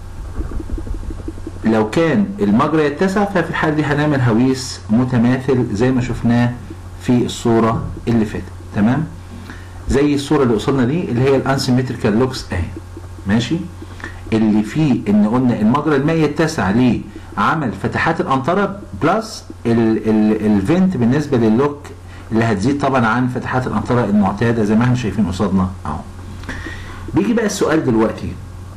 لو كان المجرى يتسع ففي الحاله دي هنعمل هويس متماثل زي ما شفناه في الصوره اللي فاتت تمام زي الصوره اللي وصلنا دي اللي هي الانسيمتريكال لوكس اهي ماشي اللي فيه ان قلنا المجرى المائي يتسع لعمل فتحات الانطره بلس الفنت بالنسبه للوك اللي هتزيد طبعا عن فتحات الانطره المعتاده زي ما احنا شايفين قصادنا اهو بيجي بقى السؤال دلوقتي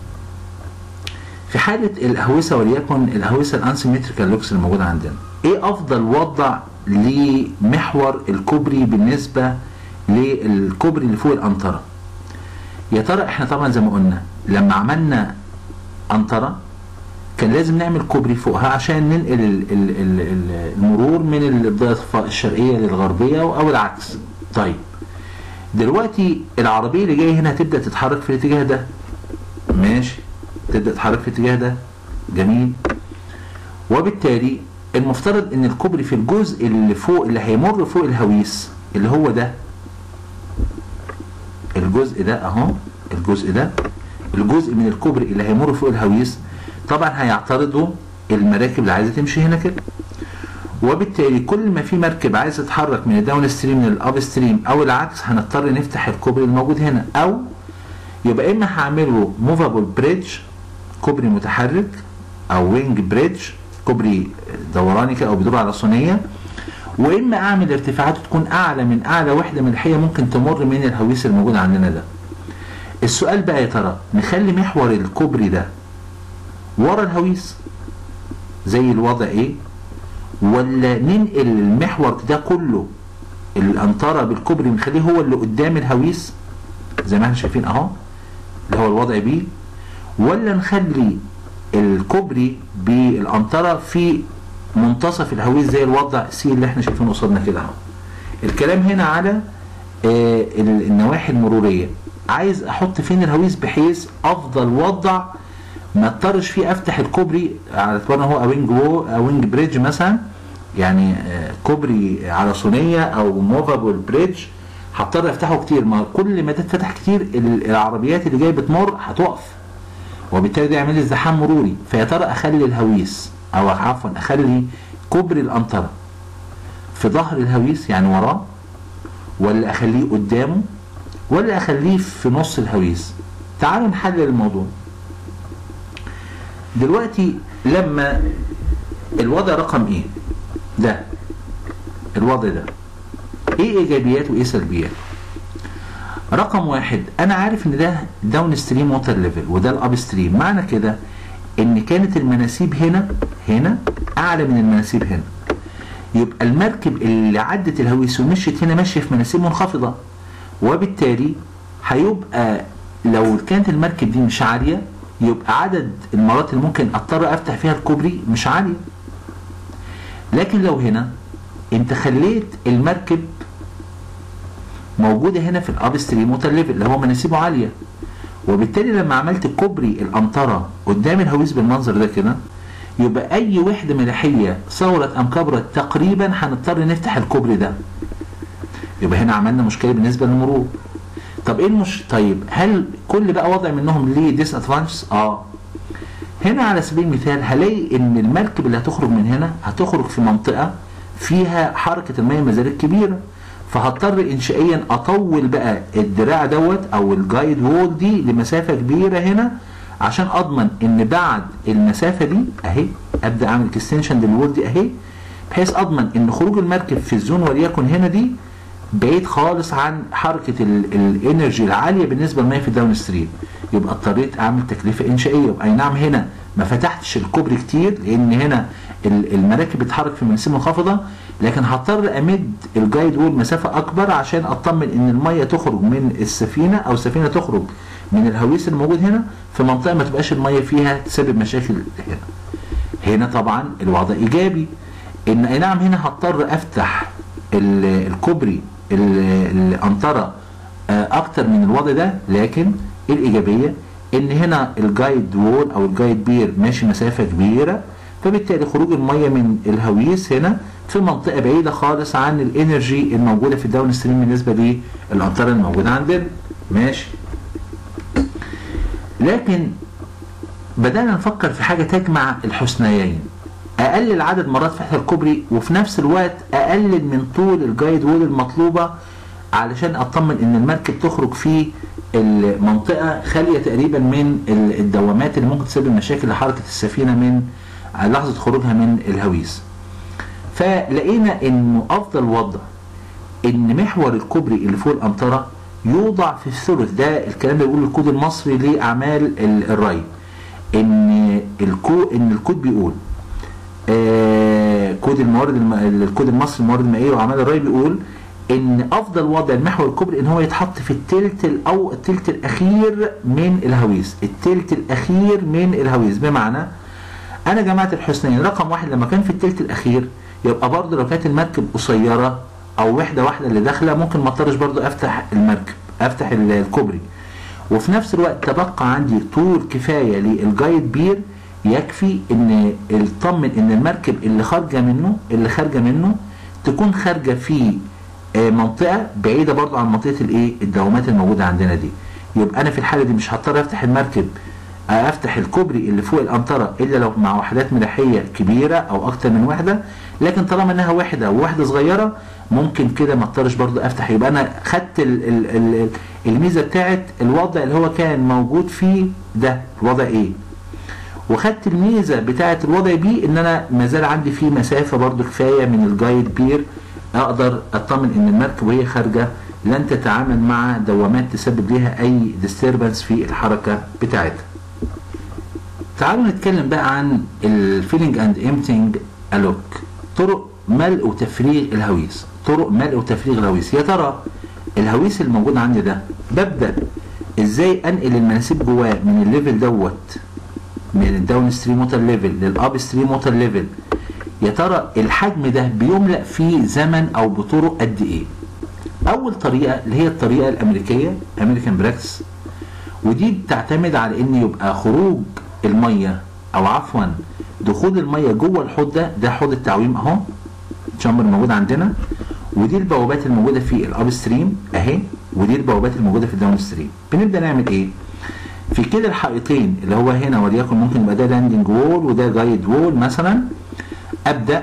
في حالة الأهوسة وليكن الأهوسة الأنسيمتريكال لوكس الموجودة عندنا إيه أفضل وضع لمحور الكوبري بالنسبة للكوبري اللي فوق الأنطرة يا ترى إحنا طبعا زي ما قلنا لما عملنا أنطرة كان لازم نعمل كوبري فوقها عشان ننقل ال- ال- ال- ال- المرور من الضفة الشرقية للغربية أو العكس طيب دلوقتي العربية اللي جاية هنا هتبدأ تتحرك في الاتجاه ده ماشي تبدأ تتحرك في الاتجاه ده جميل وبالتالي المفترض ان الكوبري في الجزء اللي فوق اللي هيمر فوق الهويس اللي هو ده الجزء ده اهو الجزء ده الجزء من الكوبري اللي هيمر فوق الهويس طبعا هيعترضوا المراكب اللي عايزه تمشي هنا كده وبالتالي كل ما في مركب عايز تتحرك من الداون ستريم للاب ستريم او العكس هنضطر نفتح الكوبري الموجود هنا او يبقى اما هعمله موفابل بريدج كوبري متحرك او وينج بريدج كوبري دوراني كده او بيدور على صينيه واما اعمل ارتفاعاته تكون اعلى من اعلى وحده ملحيه ممكن تمر من الهويس الموجود عندنا ده السؤال بقى يا ترى نخلي محور الكوبري ده ورا الهويس زي الوضع ايه ولا ننقل المحور ده كله الانطره بالكوبري نخليه هو اللي قدام الهويس زي ما احنا شايفين اهو اللي هو الوضع بيه ولا نخلي الكوبري بالانطره في منتصف الهويس زي الوضع سي اللي احنا شايفينه قصادنا كده اهو الكلام هنا على آه النواحي المروريه عايز احط فين الهويس بحيث افضل وضع ما اضطرش فيه افتح الكوبري على اعتبار ان هو اوينج وو اوينج بريدج مثلا يعني آه كوبري على صينيه او موفابل بريدج هضطر افتحه كتير ما كل ما ده اتفتح كتير العربيات اللي جايه بتمر هتقف وبالتالي ده يعمل لي ازدحام مروري فيا ترى اخلي الهويس او عفوا اخلي كوبري الانطره في ظهر الهويس يعني وراه ولا اخليه قدامه ولا اخليه في نص الهويس تعالوا نحلل الموضوع دلوقتي لما الوضع رقم ايه ده الوضع ده ايه ايجابيات وايه سلبيات رقم واحد انا عارف ان ده داون ستريم ووتر ليفل وده الاب ستريم معنى كده ان كانت المناسيب هنا هنا اعلى من المناسيب هنا يبقى المركب اللي عدت الهويس ومشيت هنا ماشيه في مناسيب منخفضه وبالتالي هيبقى لو كانت المركب دي مش عاليه يبقى عدد المرات اللي ممكن اضطر افتح فيها الكوبري مش عاليه لكن لو هنا انت خليت المركب موجوده هنا في الاب ستريم ووتر ليفل اللي هو مناسيبه عاليه وبالتالي لما عملت كوبري الامطره قدام الهويس بالمنظر ده كده يبقى اي وحده ملاحيه صورت ام كبرت تقريبا هنضطر نفتح الكوبري ده يبقى هنا عملنا مشكله بالنسبه للمرور طب ايه المش طيب هل كل بقى وضع منهم ليه ديس ادفانتجز اه هنا على سبيل المثال هلاقي ان المركب اللي هتخرج من هنا هتخرج في منطقه فيها حركه الميه ما زالت كبيره فهضطر انشائيا اطول بقى الدراع دوت او الجايد وول دي لمسافه كبيره هنا عشان اضمن ان بعد المسافه دي اهي ابدا اعمل اكستنشن للوول دي اهي بحيث اضمن ان خروج المركب في الزون وليكن هنا دي بعيد خالص عن حركه الانرجي العاليه بالنسبه للميه في الداون ستريم يبقى اضطريت اعمل تكلفه انشائيه اي نعم هنا ما فتحتش الكوبري كتير لان هنا المراكب بتتحرك في مناسيب منخفضه لكن هضطر امد الجايد وول مسافه اكبر عشان اطمن ان الميه تخرج من السفينه او السفينه تخرج من الهويس الموجود هنا في منطقه ما تبقاش الميه فيها تسبب مشاكل هنا. هنا طبعا الوضع ايجابي ان اي نعم هنا هضطر افتح الكوبري الانطره اكتر من الوضع ده لكن الايجابيه ان هنا الجايد وول او الجايد بير ماشي مسافه كبيره فبالتالي خروج الميه من الهويس هنا في منطقه بعيده خالص عن الانرجي الموجوده في الداون ستريم بالنسبه للانطره الموجوده عندنا ماشي لكن بدانا نفكر في حاجه تجمع الحسنيين اقلل عدد مرات فتح الكوبري وفي نفس الوقت اقلل من طول الجايد وول المطلوبه علشان اطمن ان المركب تخرج في المنطقه خاليه تقريبا من الدوامات اللي ممكن تسبب مشاكل لحركه السفينه من لحظه خروجها من الهويس فلقينا انه افضل وضع ان محور الكوبري اللي فوق الامطره يوضع في الثلث ده الكلام اللي بيقول الكود المصري لاعمال ال- الري ان الكو ان الكود بيقول آه كود الموارد الم... الكود المصري الموارد المائيه واعمال الري بيقول ان افضل وضع المحور الكوبري ان هو يتحط في التلت ال- او التلت الاخير من الهويس التلت الاخير من الهويس بمعنى انا جمعت الحسنين رقم واحد لما كان في التلت الاخير يبقى برضه لو كانت المركب قصيره او وحده واحده اللي داخله ممكن ما اضطرش برضه افتح المركب افتح ال- الكوبري وفي نفس الوقت تبقى عندي طول كفايه للجايد بير يكفي ان يطمن ان المركب اللي خارجه منه اللي خارجه منه تكون خارجه في آه، منطقه بعيده برضو عن منطقه الايه الدوامات الموجوده عندنا دي يبقى انا في الحاله دي مش هضطر افتح المركب آه، افتح الكوبري اللي فوق القنطره الا لو مع وحدات ملاحيه كبيره او اكتر من وحده لكن طالما انها وحده ووحده صغيره ممكن كده ما اضطرش برضو افتح يبقى انا خدت ال ال ال الميزه بتاعت الوضع اللي هو كان موجود فيه ده الوضع ايه وخدت الميزه بتاعه الوضع بي ان انا ما زال عندي فيه مسافه برضو كفايه من الجايد بير اقدر اطمن ان المركب وهي خارجه لن تتعامل مع دوامات تسبب ليها اي ديستربنس في الحركه بتاعتها. تعالوا نتكلم بقى عن الفيلينج اند امتنج الوك طرق ملء وتفريغ الهويس طرق ملء وتفريغ الهويس يا ترى الهويس الموجود عندي ده ببدا ازاي انقل المناسيب جواه من الليفل دوت من الداون ستريم ووتر ليفل للاب ستريم ووتر ليفل يا ترى الحجم ده بيملأ في زمن او بطرق قد ايه اول طريقه اللي هي الطريقه الامريكيه امريكان براكتس ودي بتعتمد على ان يبقى خروج الميه او عفوا دخول الميه جوه الحوض ده ده حوض التعويم اهو تشامبر موجود عندنا ودي البوابات الموجوده في الاب ستريم اهي ودي البوابات الموجوده في الداون ستريم بنبدا نعمل ايه في كده الحائطين اللي هو هنا وليكن ممكن يبقى ده لاندنج وول وده جايد وول مثلا ابدا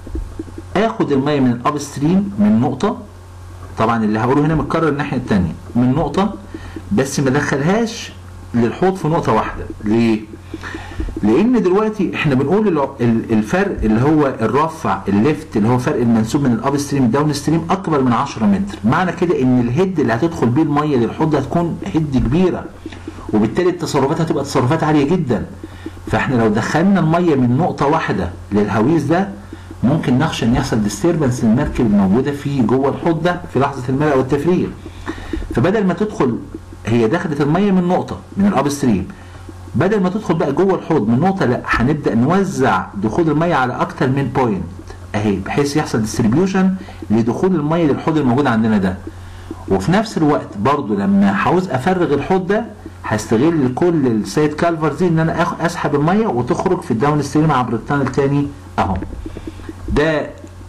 اخد الميه من الاب ستريم من نقطه طبعا اللي هقوله هنا متكرر الناحيه الثانيه من نقطه بس ما دخلهاش للحوض في نقطه واحده ليه لان دلوقتي احنا بنقول الع- ال- الفرق اللي هو الرفع الليفت اللي هو فرق المنسوب من الاب ستريم الداون ستريم اكبر من 10 متر معنى كده ان الهيد اللي هتدخل بيه الميه للحوض هتكون هيد كبيره وبالتالي التصرفات هتبقى تصرفات عاليه جدا فاحنا لو دخلنا الميه من نقطه واحده للهويس ده ممكن نخشى ان يحصل ديستربنس للمركب الموجوده في جوه الحوض ده في لحظه الملء او التفريغ فبدل ما تدخل هي دخلت الميه من نقطه من الاب ستريم بدل ما تدخل بقى جوه الحوض من نقطه لا هنبدا نوزع دخول الميه على اكتر من بوينت اهي بحيث يحصل ديستريبيوشن لدخول الميه للحوض الموجود عندنا ده وفي نفس الوقت برضو لما عاوز افرغ الحوض ده هستغل كل السايد كالفرز دي ان انا آخ- اسحب الميه وتخرج في الداون ستريم عبر التانل تاني اهو ده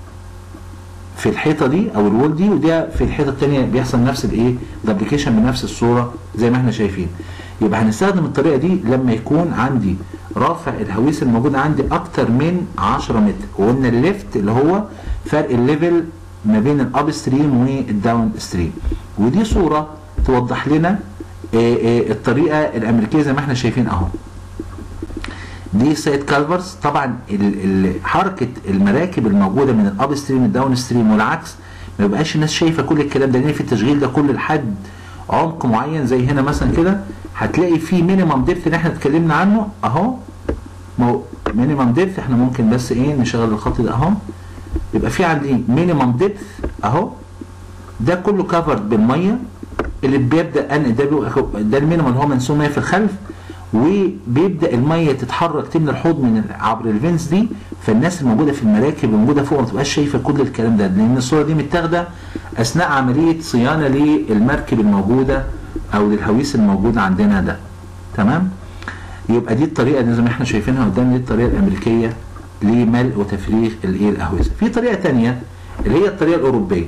في الحيطه دي او الوول دي وده في الحيطه الثانيه بيحصل نفس الايه الابلكيشن بنفس الصوره زي ما احنا شايفين يبقى هنستخدم الطريقه دي لما يكون عندي رافع الهويس الموجود عندي اكتر من 10 متر وقلنا الليفت اللي هو فرق الليفل ما بين الاب ستريم والداون ستريم ودي صوره توضح لنا آه، آه، الطريقه الامريكيه زي ما احنا شايفين اهو دي سايد كالفرز طبعا ال- ال- حركه المراكب الموجوده من الاب ستريم الداون ستريم والعكس ما بيبقاش الناس شايفه كل الكلام ده لان في التشغيل ده كل لحد عمق معين زي هنا مثلا كده هتلاقي في مينيمم ديبث اللي احنا اتكلمنا عنه اهو مينيمم ديبث احنا ممكن بس ايه نشغل الخط ده اهو يبقى في عندي مينيمم ديبث اهو ده كله كفرد بالميه اللي بيبدا ان ده بيبقى- ده المينيمم اللي هو منسوب ميه في الخلف وبيبدا الميه تتحرك تملى الحوض من عبر الفينس دي فالناس الموجوده في المراكب الموجوده فوق ما تبقاش شايفه كل الكلام ده لان الصوره دي متاخده اثناء عمليه صيانه للمركب الموجوده او للهويس الموجود عندنا ده تمام يبقى دي الطريقه دي زي ما احنا شايفينها قدام دي الطريقه الامريكيه لملء وتفريغ الايه الاهوسه في طريقه تانية اللي هي الطريقه الاوروبيه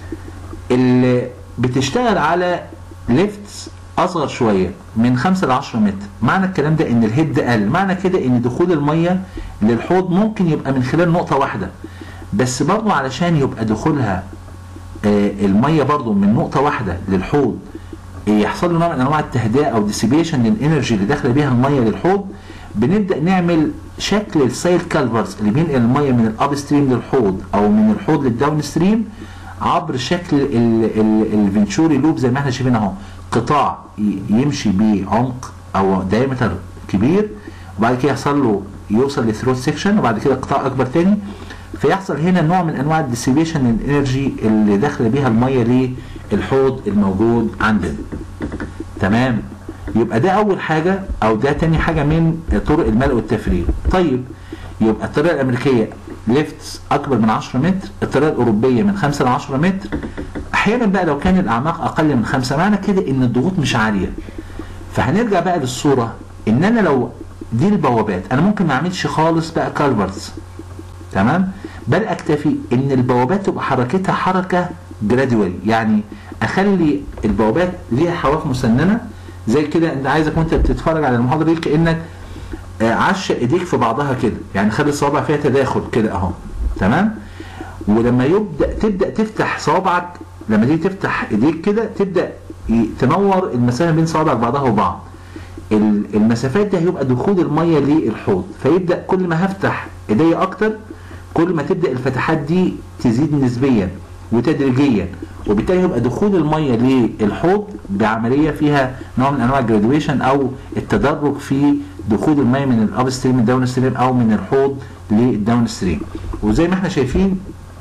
اللي بتشتغل على ليفتس اصغر شويه من 5 ل 10 متر معنى الكلام ده ان الهيد قل معنى كده ان دخول الميه للحوض ممكن يبقى من خلال نقطه واحده بس برضو علشان يبقى دخولها آه، الميه برضو من نقطه واحده للحوض آه، يحصل له نوع من انواع التهدئه او ديسيبيشن للانرجي اللي داخله بيها الميه للحوض بنبدا نعمل شكل السايد كالفرز اللي بينقل الميه من الاب ستريم للحوض او من الحوض للداون ستريم عبر شكل الفنتشوري لوب زي ما احنا شايفين اهو قطاع يمشي بعمق او دايمتر كبير وبعد كده يحصل له يوصل لثروت سيكشن وبعد كده قطاع اكبر تاني فيحصل هنا نوع من انواع الديسيبيشن الانرجي اللي داخله بيها الميه للحوض الموجود عندنا تمام يبقى ده اول حاجه او ده تاني حاجه من طرق الملء والتفريغ طيب يبقى الطريقه الامريكيه ليفتس اكبر من 10 متر الطريقه الاوروبيه من 5 ل 10 متر احيانا بقى لو كان الاعماق اقل من 5 معنى كده ان الضغوط مش عاليه فهنرجع بقى للصوره ان انا لو دي البوابات انا ممكن ما اعملش خالص بقى كالفرتس تمام بل اكتفي ان البوابات تبقى حركتها حركه جرادوالي يعني اخلي البوابات ليها حواف مسننه زي كده انت عايزك وانت بتتفرج على المحاضره دي كانك عشق ايديك في بعضها كده يعني خلي الصوابع فيها تداخل كده اهو تمام ولما يبدا تبدا تفتح صوابعك لما تيجي تفتح ايديك كده تبدا تنور المسافه بين صوابعك بعضها وبعض المسافات دي هيبقى دخول الميه للحوض فيبدا كل ما هفتح ايديا اكتر كل ما تبدا الفتحات دي تزيد نسبيا وتدريجيا وبالتالي يبقى دخول الميه للحوض بعمليه فيها نوع من انواع الجرادويشن او التدرج في دخول الميه من الاب ستريم للداون ستريم او من الحوض للداون ستريم وزي ما احنا شايفين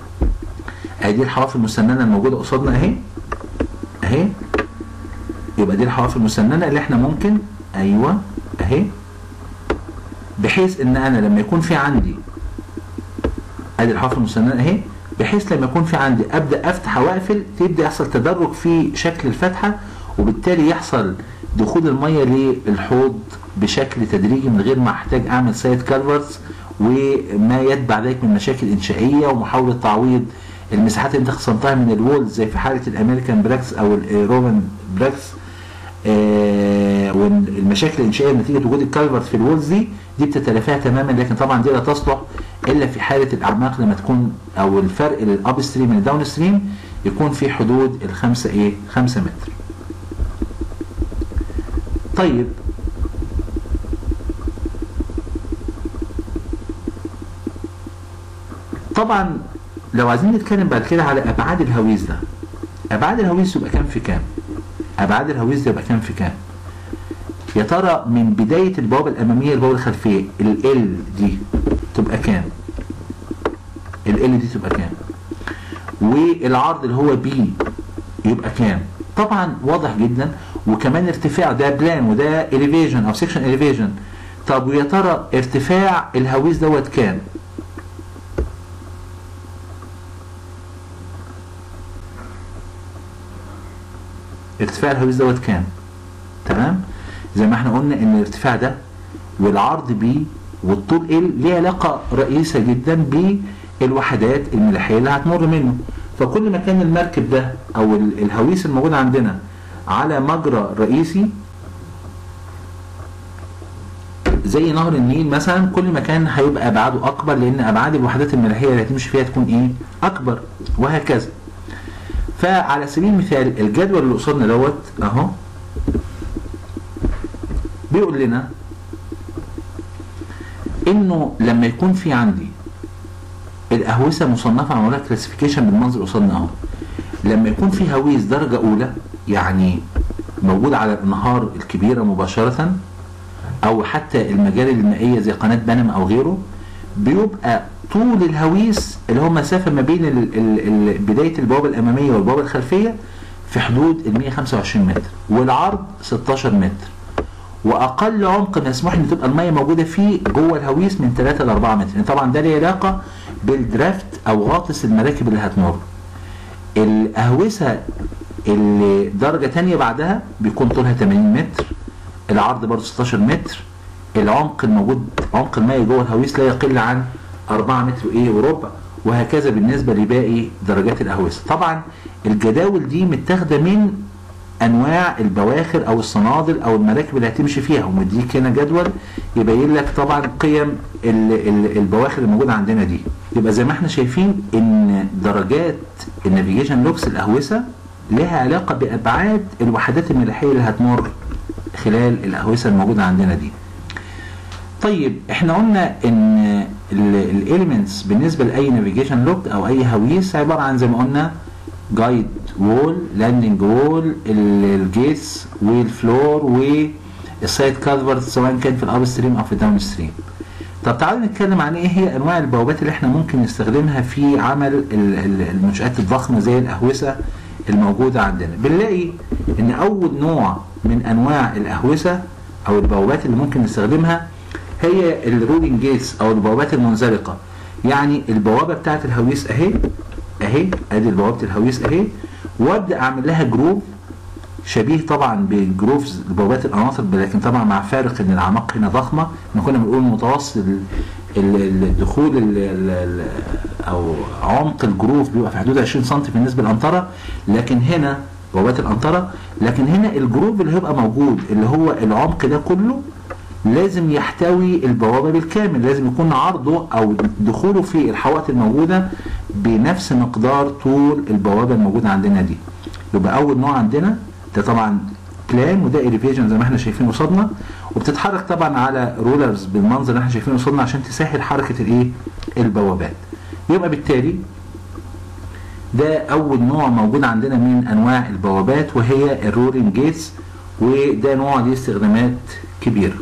ادي الحواف المسننه الموجوده قصادنا اهي اهي يبقى دي الحواف المسننه اللي احنا ممكن ايوه اهي بحيث ان انا لما يكون في عندي ادي الحواف المسننه اهي بحيث لما يكون في عندي ابدا افتح واقفل تبدا يحصل تدرج في شكل الفتحه وبالتالي يحصل دخول الميه للحوض بشكل تدريجي من غير ما احتاج اعمل سايد كالفرتس وما يتبع ذلك من مشاكل انشائيه ومحاوله تعويض المساحات اللي انت خصمتها من الوولز زي في حاله الامريكان براكس او الرومان براكس آه والمشاكل الانشائيه نتيجه وجود الكالفرت في الوولز دي دي بتتلافاها تماما لكن طبعا دي لا تصلح الا في حاله الاعماق لما تكون او الفرق للاب ستريم من الداون ستريم يكون في حدود الخمسة ايه 5 متر طيب طبعا لو عايزين نتكلم بعد كده على ابعاد الهويز ده ابعاد الهويز يبقى كام في كام ابعاد الهويز ده يبقى كام في كام يا ترى من بدايه البوابه الاماميه للبوابه الخلفيه ال دي تبقى كام ال دي تبقى كام والعرض اللي هو بي يبقى كام طبعا واضح جدا وكمان ارتفاع ده بلان وده اليفيجن او سيكشن اليفيجن طب ويا ترى ارتفاع الهويز دوت كام ارتفاع الهويز دوت كام تمام زي ما احنا قلنا ان الارتفاع ده والعرض بي والطول ال ليه علاقه رئيسه جدا بالوحدات الملاحيه اللي هتمر منه فكل ما كان المركب ده او الهويس الموجود عندنا على مجرى رئيسي زي نهر النيل مثلا كل ما كان هيبقى ابعاده اكبر لان ابعاد الوحدات الملاحيه اللي هتمشي فيها تكون ايه اكبر وهكذا فعلى سبيل المثال الجدول اللي قصادنا دوت اهو بيقول لنا انه لما يكون في عندي الاهوسه مصنفه عملها كلاسيفيكيشن بالمنظر قصادنا اهو لما يكون في هويس درجه اولى يعني موجود على الانهار الكبيره مباشره او حتى المجاري المائيه زي قناه بنما او غيره بيبقى طول الهويس اللي هو مسافه ما بين ال ال ال بدايه البوابه الاماميه والبوابه الخلفيه في حدود ال 125 متر والعرض 16 متر واقل عمق مسموح ان تبقى الميه موجوده فيه جوه الهويس من 3 ل 4 متر طبعا ده له علاقه بالدرافت او غاطس المراكب اللي هتمر الاهوسه اللي درجه تانية بعدها بيكون طولها 80 متر العرض برضه 16 متر العمق الموجود عمق الماء جوه الهويس لا يقل عن 4 متر وايه وربع وهكذا بالنسبه لباقي درجات الاهوسه طبعا الجداول دي متاخده من انواع البواخر او الصنادل او المراكب اللي هتمشي فيها ومديك هنا جدول يبين لك طبعا قيم ال ال البواخر الموجوده عندنا دي يبقى زي ما احنا شايفين ان درجات النافيجيشن لوكس الاهوسه لها علاقه بابعاد الوحدات الملاحيه اللي هتمر خلال الاهوسه الموجوده عندنا دي طيب احنا قلنا ان الاليمنتس بالنسبه لاي نافيجيشن لوك او اي هويس عباره عن زي ما قلنا جايد وول لاندنج وول الجيتس والفلور والسايد كالفرت سواء كان في الاب ستريم او في الداون ستريم طب تعالوا نتكلم عن ايه هي انواع البوابات اللي احنا ممكن نستخدمها في عمل ال- ال- المنشآت الضخمه زي الاهوسه الموجوده عندنا بنلاقي ان اول نوع من انواع الاهوسه او البوابات اللي ممكن نستخدمها هي الرولينج جيتس او البوابات المنزلقه يعني البوابه بتاعت الهويس اهي اهي ادي بوابه الهويس اهي وابدا اعمل لها جروف شبيه طبعا بجروفز بوابات القناطر لكن طبعا مع فارق ان الاعماق هنا ضخمه احنا كنا بنقول متوسط ال- ال- الدخول ال- ال- ال- او عمق الجروف بيبقى في حدود 20 سم بالنسبه للقنطره لكن هنا بوابات القنطره لكن هنا الجروف اللي هيبقى موجود اللي هو العمق ده كله لازم يحتوي البوابه بالكامل لازم يكون عرضه او دخوله في الحوائط الموجوده بنفس مقدار طول البوابه الموجوده عندنا دي يبقى اول نوع عندنا ده طبعا بلان وده اليفيجن زي ما احنا شايفين قصادنا وبتتحرك طبعا على رولرز بالمنظر اللي احنا شايفينه قصادنا عشان تسهل حركه الايه البوابات يبقى بالتالي ده اول نوع موجود عندنا من انواع البوابات وهي الرولينج جيتس وده نوع ليه استخدامات كبيره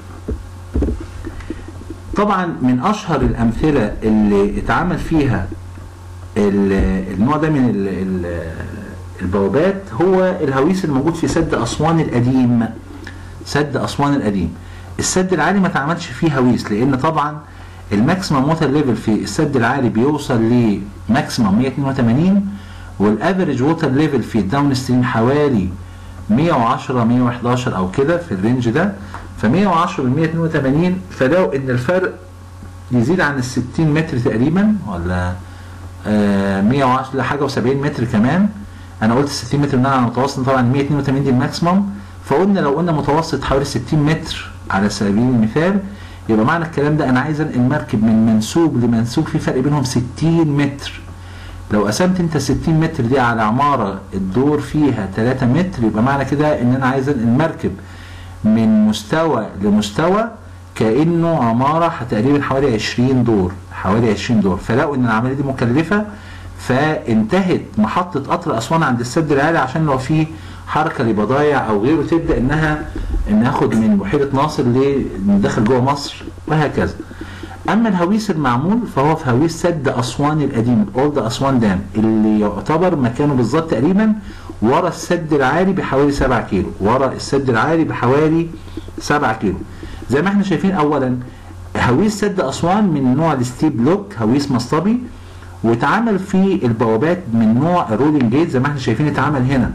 طبعا من اشهر الامثله اللي اتعمل فيها ال- النوع ده من ال- ال- البوابات هو الهويس الموجود في سد اسوان القديم سد اسوان القديم السد العالي ما اتعملش فيه هويس لان طبعا الماكسيمم ووتر ليفل في السد العالي بيوصل لماكسيمم 182 والافريج ووتر ليفل في الداون ستريم حوالي 110 111 او كده في الرينج ده ف 110 ل 182 فلو ان الفرق يزيد عن ال 60 متر تقريبا ولا آه 110 لحاجه و70 متر كمان انا قلت 60 متر منها على المتوسط طبعا 182 دي الماكسيمم فقلنا لو قلنا متوسط حوالي 60 متر على سبيل المثال يبقى معنى الكلام ده انا عايز انقل مركب من منسوب لمنسوب في فرق بينهم 60 متر لو قسمت انت 60 متر دي على عماره الدور فيها 3 متر يبقى معنى كده ان انا عايز انقل مركب من مستوى لمستوى كانه عماره تقريبا حوالي 20 دور حوالي 20 دور فلقوا ان العمليه دي مكلفه فانتهت محطه قطر اسوان عند السد العالي عشان لو في حركه لبضايع او غيره تبدا انها ناخد من بحيره ناصر لندخل جوه مصر وهكذا. اما الهويس المعمول فهو في هويس سد اسوان القديم اولد اسوان دام اللي يعتبر مكانه بالظبط تقريبا ورا السد العالي بحوالي 7 كيلو ورا السد العالي بحوالي 7 كيلو زي ما احنا شايفين اولا هويس سد اسوان من نوع الستيب لوك هويس مصطبي واتعمل في البوابات من نوع الرولينج جيت زي ما احنا شايفين اتعمل هنا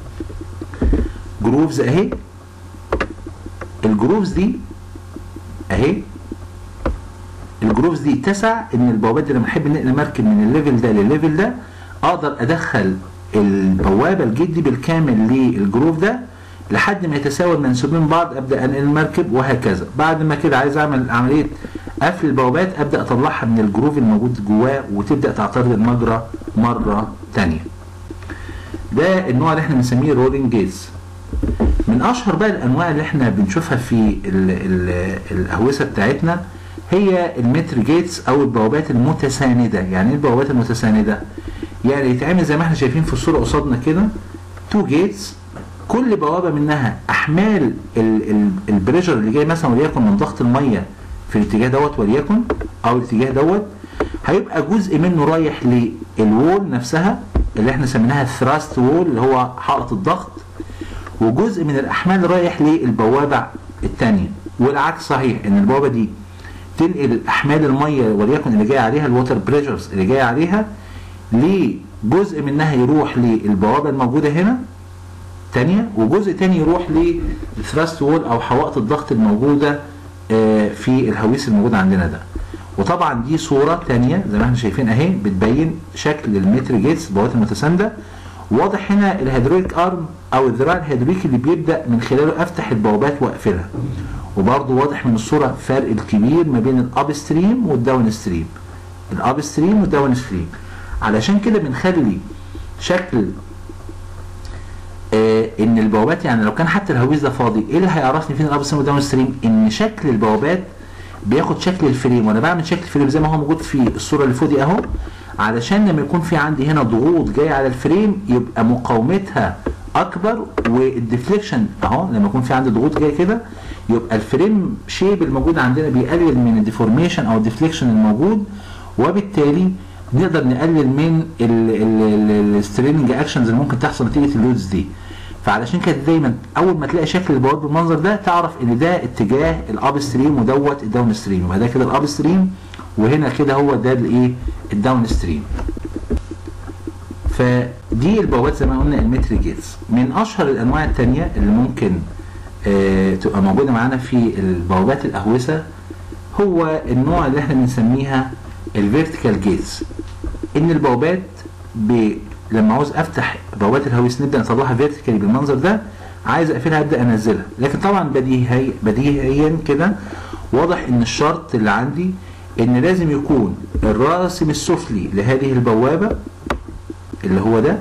جروفز اهي الجروفز دي اهي الجروفز دي تسع ان البوابات دي لما احب نقل مركب من الليفل ده للليفل ده اقدر ادخل البوابه الجيت دي بالكامل للجروف ده لحد ما يتساوى المنسوبين بعض ابدا انقل المركب وهكذا بعد ما كده عايز اعمل عمليه قفل البوابات ابدا اطلعها من الجروف الموجود جواه وتبدا تعترض المجرى مره تانية ده النوع اللي احنا بنسميه رولينج جيتس من اشهر بقى الانواع اللي احنا بنشوفها في ال ال الاهوسه بتاعتنا هي المتر جيتس او البوابات المتسانده يعني ايه البوابات المتسانده يعني يتعمل زي ما احنا شايفين في الصوره قصادنا كده تو جيتس كل بوابه منها احمال البريشر اللي جاي مثلا وليكن من ضغط الميه في الاتجاه دوت وليكن او الاتجاه دوت هيبقى جزء منه رايح للوول نفسها اللي احنا سميناها الثراست وول اللي هو حائط الضغط وجزء من الاحمال رايح للبوابه الثانيه والعكس صحيح ان البوابه دي تنقل احمال الميه وليكن اللي جاي عليها الووتر بريشرز اللي جاي عليها لجزء منها يروح للبوابه الموجوده هنا تانية وجزء تاني يروح للثراست وول او حوائط الضغط الموجوده في الهويس الموجود عندنا ده وطبعا دي صوره تانية زي ما احنا شايفين اهي بتبين شكل المتر جيتس البوابات المتسانده واضح هنا الهيدروليك ارم او الذراع الهيدروليكي اللي بيبدا من خلاله افتح البوابات واقفلها وبرضه واضح من الصوره فرق الكبير ما بين الاب ستريم والداون ستريم الاب ستريم والداون ستريم علشان كده بنخلي شكل آه ان البوابات يعني لو كان حتى الهويس ده فاضي ايه اللي هيعرفني فين الاب ستريم والداون ستريم ان شكل البوابات بياخد شكل الفريم وانا بعمل شكل الفريم زي ما هو موجود في الصوره اللي فوق دي اهو علشان لما يكون في عندي هنا ضغوط جايه على الفريم يبقى مقاومتها اكبر والديفليكشن اهو لما يكون في عندي ضغوط جايه كده يبقى الفريم شيب الموجود عندنا بيقلل من الديفورميشن او الديفليكشن الموجود وبالتالي نقدر نقلل من الستريننج اكشنز اللي ممكن تحصل نتيجه اللودز دي فعلشان كده دايما اول ما تلاقي شكل البوابه بالمنظر ده تعرف ان ده اتجاه الاب ستريم ودوت الداون ستريم يبقى ده كده الاب ستريم وهنا كده هو ده الايه الداون ستريم فدي البوابات زي ما قلنا المتر جيتس من اشهر الانواع الثانيه اللي ممكن آه تبقى موجوده معانا في البوابات الاهوسه هو النوع اللي احنا بنسميها الفيرتيكال جيتس ان البوابات ب... لما عاوز افتح بوابات الهويس نبدا نطلعها فيرتيكالي بالمنظر ده عايز اقفلها ابدا انزلها لكن طبعا بديهي بديهيا كده واضح ان الشرط اللي عندي ان لازم يكون الراسم السفلي لهذه البوابه اللي هو ده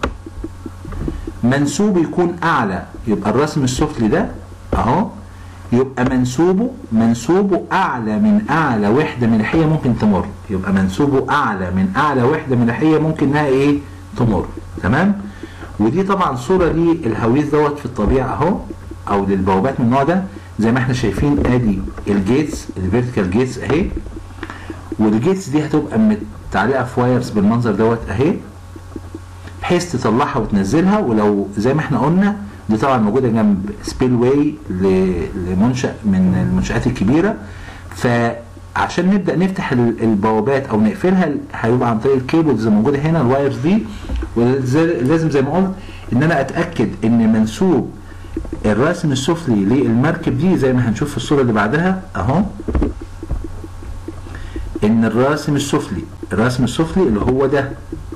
منسوبه يكون اعلى يبقى الرسم السفلي ده اهو يبقى منسوبه منسوبه اعلى من اعلى وحده ملاحيه ممكن تمر يبقى منسوبه اعلى من اعلى وحده ملاحيه ممكن انها ايه تمر تمام ودي طبعا صوره للهويس دوت في الطبيعه اهو او للبوابات من النوع ده زي ما احنا شايفين ادي الجيتس الفيرتيكال جيتس اهي والجيتس دي هتبقى متعلقه في وايرز بالمنظر دوت اهي بحيث تطلعها وتنزلها ولو زي ما احنا قلنا دي طبعا موجوده جنب سبيل واي لمنشا من المنشات الكبيره فعشان نبدا نفتح البوابات او نقفلها هيبقى عن طريق الكيبلز الموجوده هنا الوايرز دي ولازم زي ما قلت ان انا اتاكد ان منسوب الرسم السفلي للمركب دي زي ما هنشوف في الصوره اللي بعدها اهو ان الراسم السفلي الرسم السفلي اللي هو ده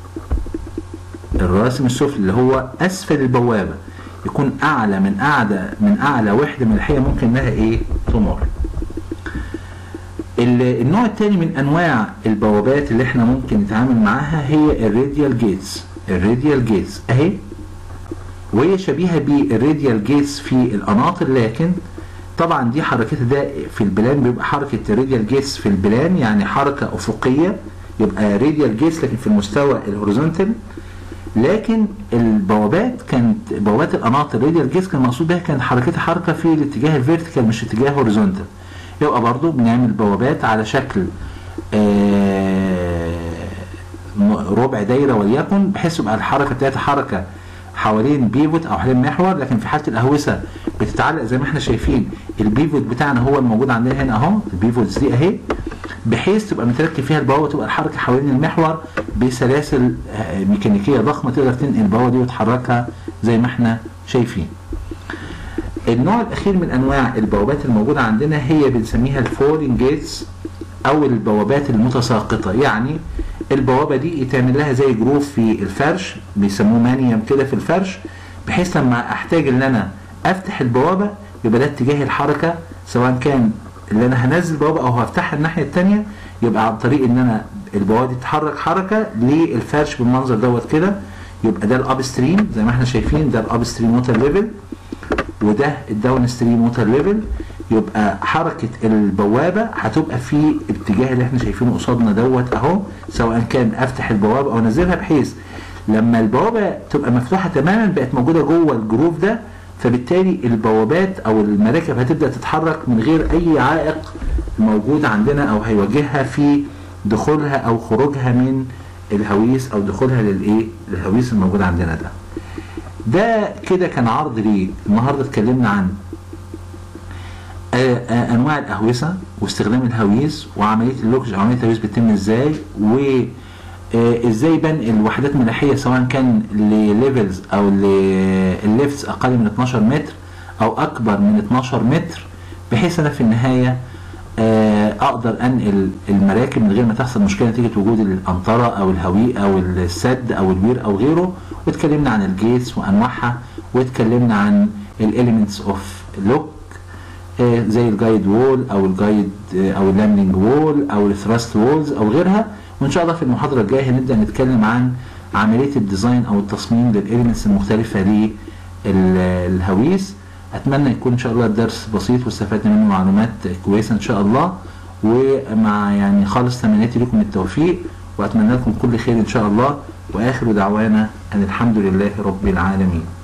الراسم السفلي اللي هو اسفل البوابه يكون اعلى من اعلى من اعلى وحده ملحيه ممكن انها ايه تمر النوع الثاني من انواع البوابات اللي احنا ممكن نتعامل معاها هي الراديال جيتس الراديال جيتس اهي وهي شبيهه بالراديال جيتس في القناطر لكن طبعا دي حركتها ده في البلان بيبقى حركه الراديال جيتس في البلان يعني حركه افقيه يبقى راديال جيتس لكن في المستوى الهوريزونتال لكن البوابات كانت بوابات القناطر راديال جيتس كان المقصود بها كانت حركتها حركه في الاتجاه الفيرتيكال مش اتجاه هوريزونتال يبقى برضو بنعمل بوابات على شكل ربع دايره وليكن بحيث يبقى الحركه بتاعتها حركه حوالين بيفوت او حوالين محور لكن في حاله الاهوسه بتتعلق زي ما احنا شايفين البيفوت بتاعنا هو الموجود عندنا هنا اهو البيفوتس دي اهي بحيث تبقى متركب فيها البوابه تبقى الحركه حوالين المحور بسلاسل ميكانيكيه ضخمه تقدر تنقل البوابه دي وتحركها زي ما احنا شايفين. النوع الاخير من انواع البوابات الموجوده عندنا هي بنسميها الفولينج جيتس او البوابات المتساقطه يعني البوابه دي يتعمل لها زي جروف في الفرش بيسموه مانيوم كده في الفرش بحيث لما احتاج ان انا افتح البوابه يبقى ده اتجاه الحركه سواء كان اللي انا هنزل البوابه او هفتحها الناحيه الثانيه يبقى عن طريق ان انا البوابه دي تتحرك حركه للفرش بالمنظر دوت كده يبقى ده الاب ستريم زي ما احنا شايفين ده الاب ستريم ووتر ليفل وده الداون ستريم ووتر ليفل يبقى حركة البوابة هتبقى في الاتجاه اللي احنا شايفينه قصادنا دوت اهو سواء كان افتح البوابة او انزلها بحيث لما البوابة تبقى مفتوحة تماما بقت موجودة جوه الجروف ده فبالتالي البوابات او المراكب هتبدأ تتحرك من غير اي عائق موجود عندنا او هيواجهها في دخولها او خروجها من الهويس او دخولها للايه للهويس الموجود عندنا ده ده كده كان عرض ليه النهارده اتكلمنا عن انواع الاهوسه واستخدام الهويس وعمليه اللوكج عمليه الهويس بتتم ازاي و ازاي بنقل الوحدات ملاحيه سواء كان لليفلز او للليفتس اقل من 12 متر او اكبر من 12 متر بحيث انا في النهايه اقدر انقل المراكب من غير ما تحصل مشكله نتيجه وجود القنطره او الهوي او السد او البير او غيره واتكلمنا عن الجيتس وانواعها واتكلمنا عن الاليمنتس اوف لوك زي الجايد وول او الجايد او اللاندنج وول او الثراست وولز او غيرها وان شاء الله في المحاضره الجايه هنبدا نتكلم عن عمليه الديزاين او التصميم للاليمنتس المختلفه للهويس اتمنى يكون ان شاء الله الدرس بسيط واستفدنا منه معلومات كويسه ان شاء الله ومع يعني خالص تمنياتي لكم التوفيق واتمنى لكم كل خير ان شاء الله واخر دعوانا ان الحمد لله رب العالمين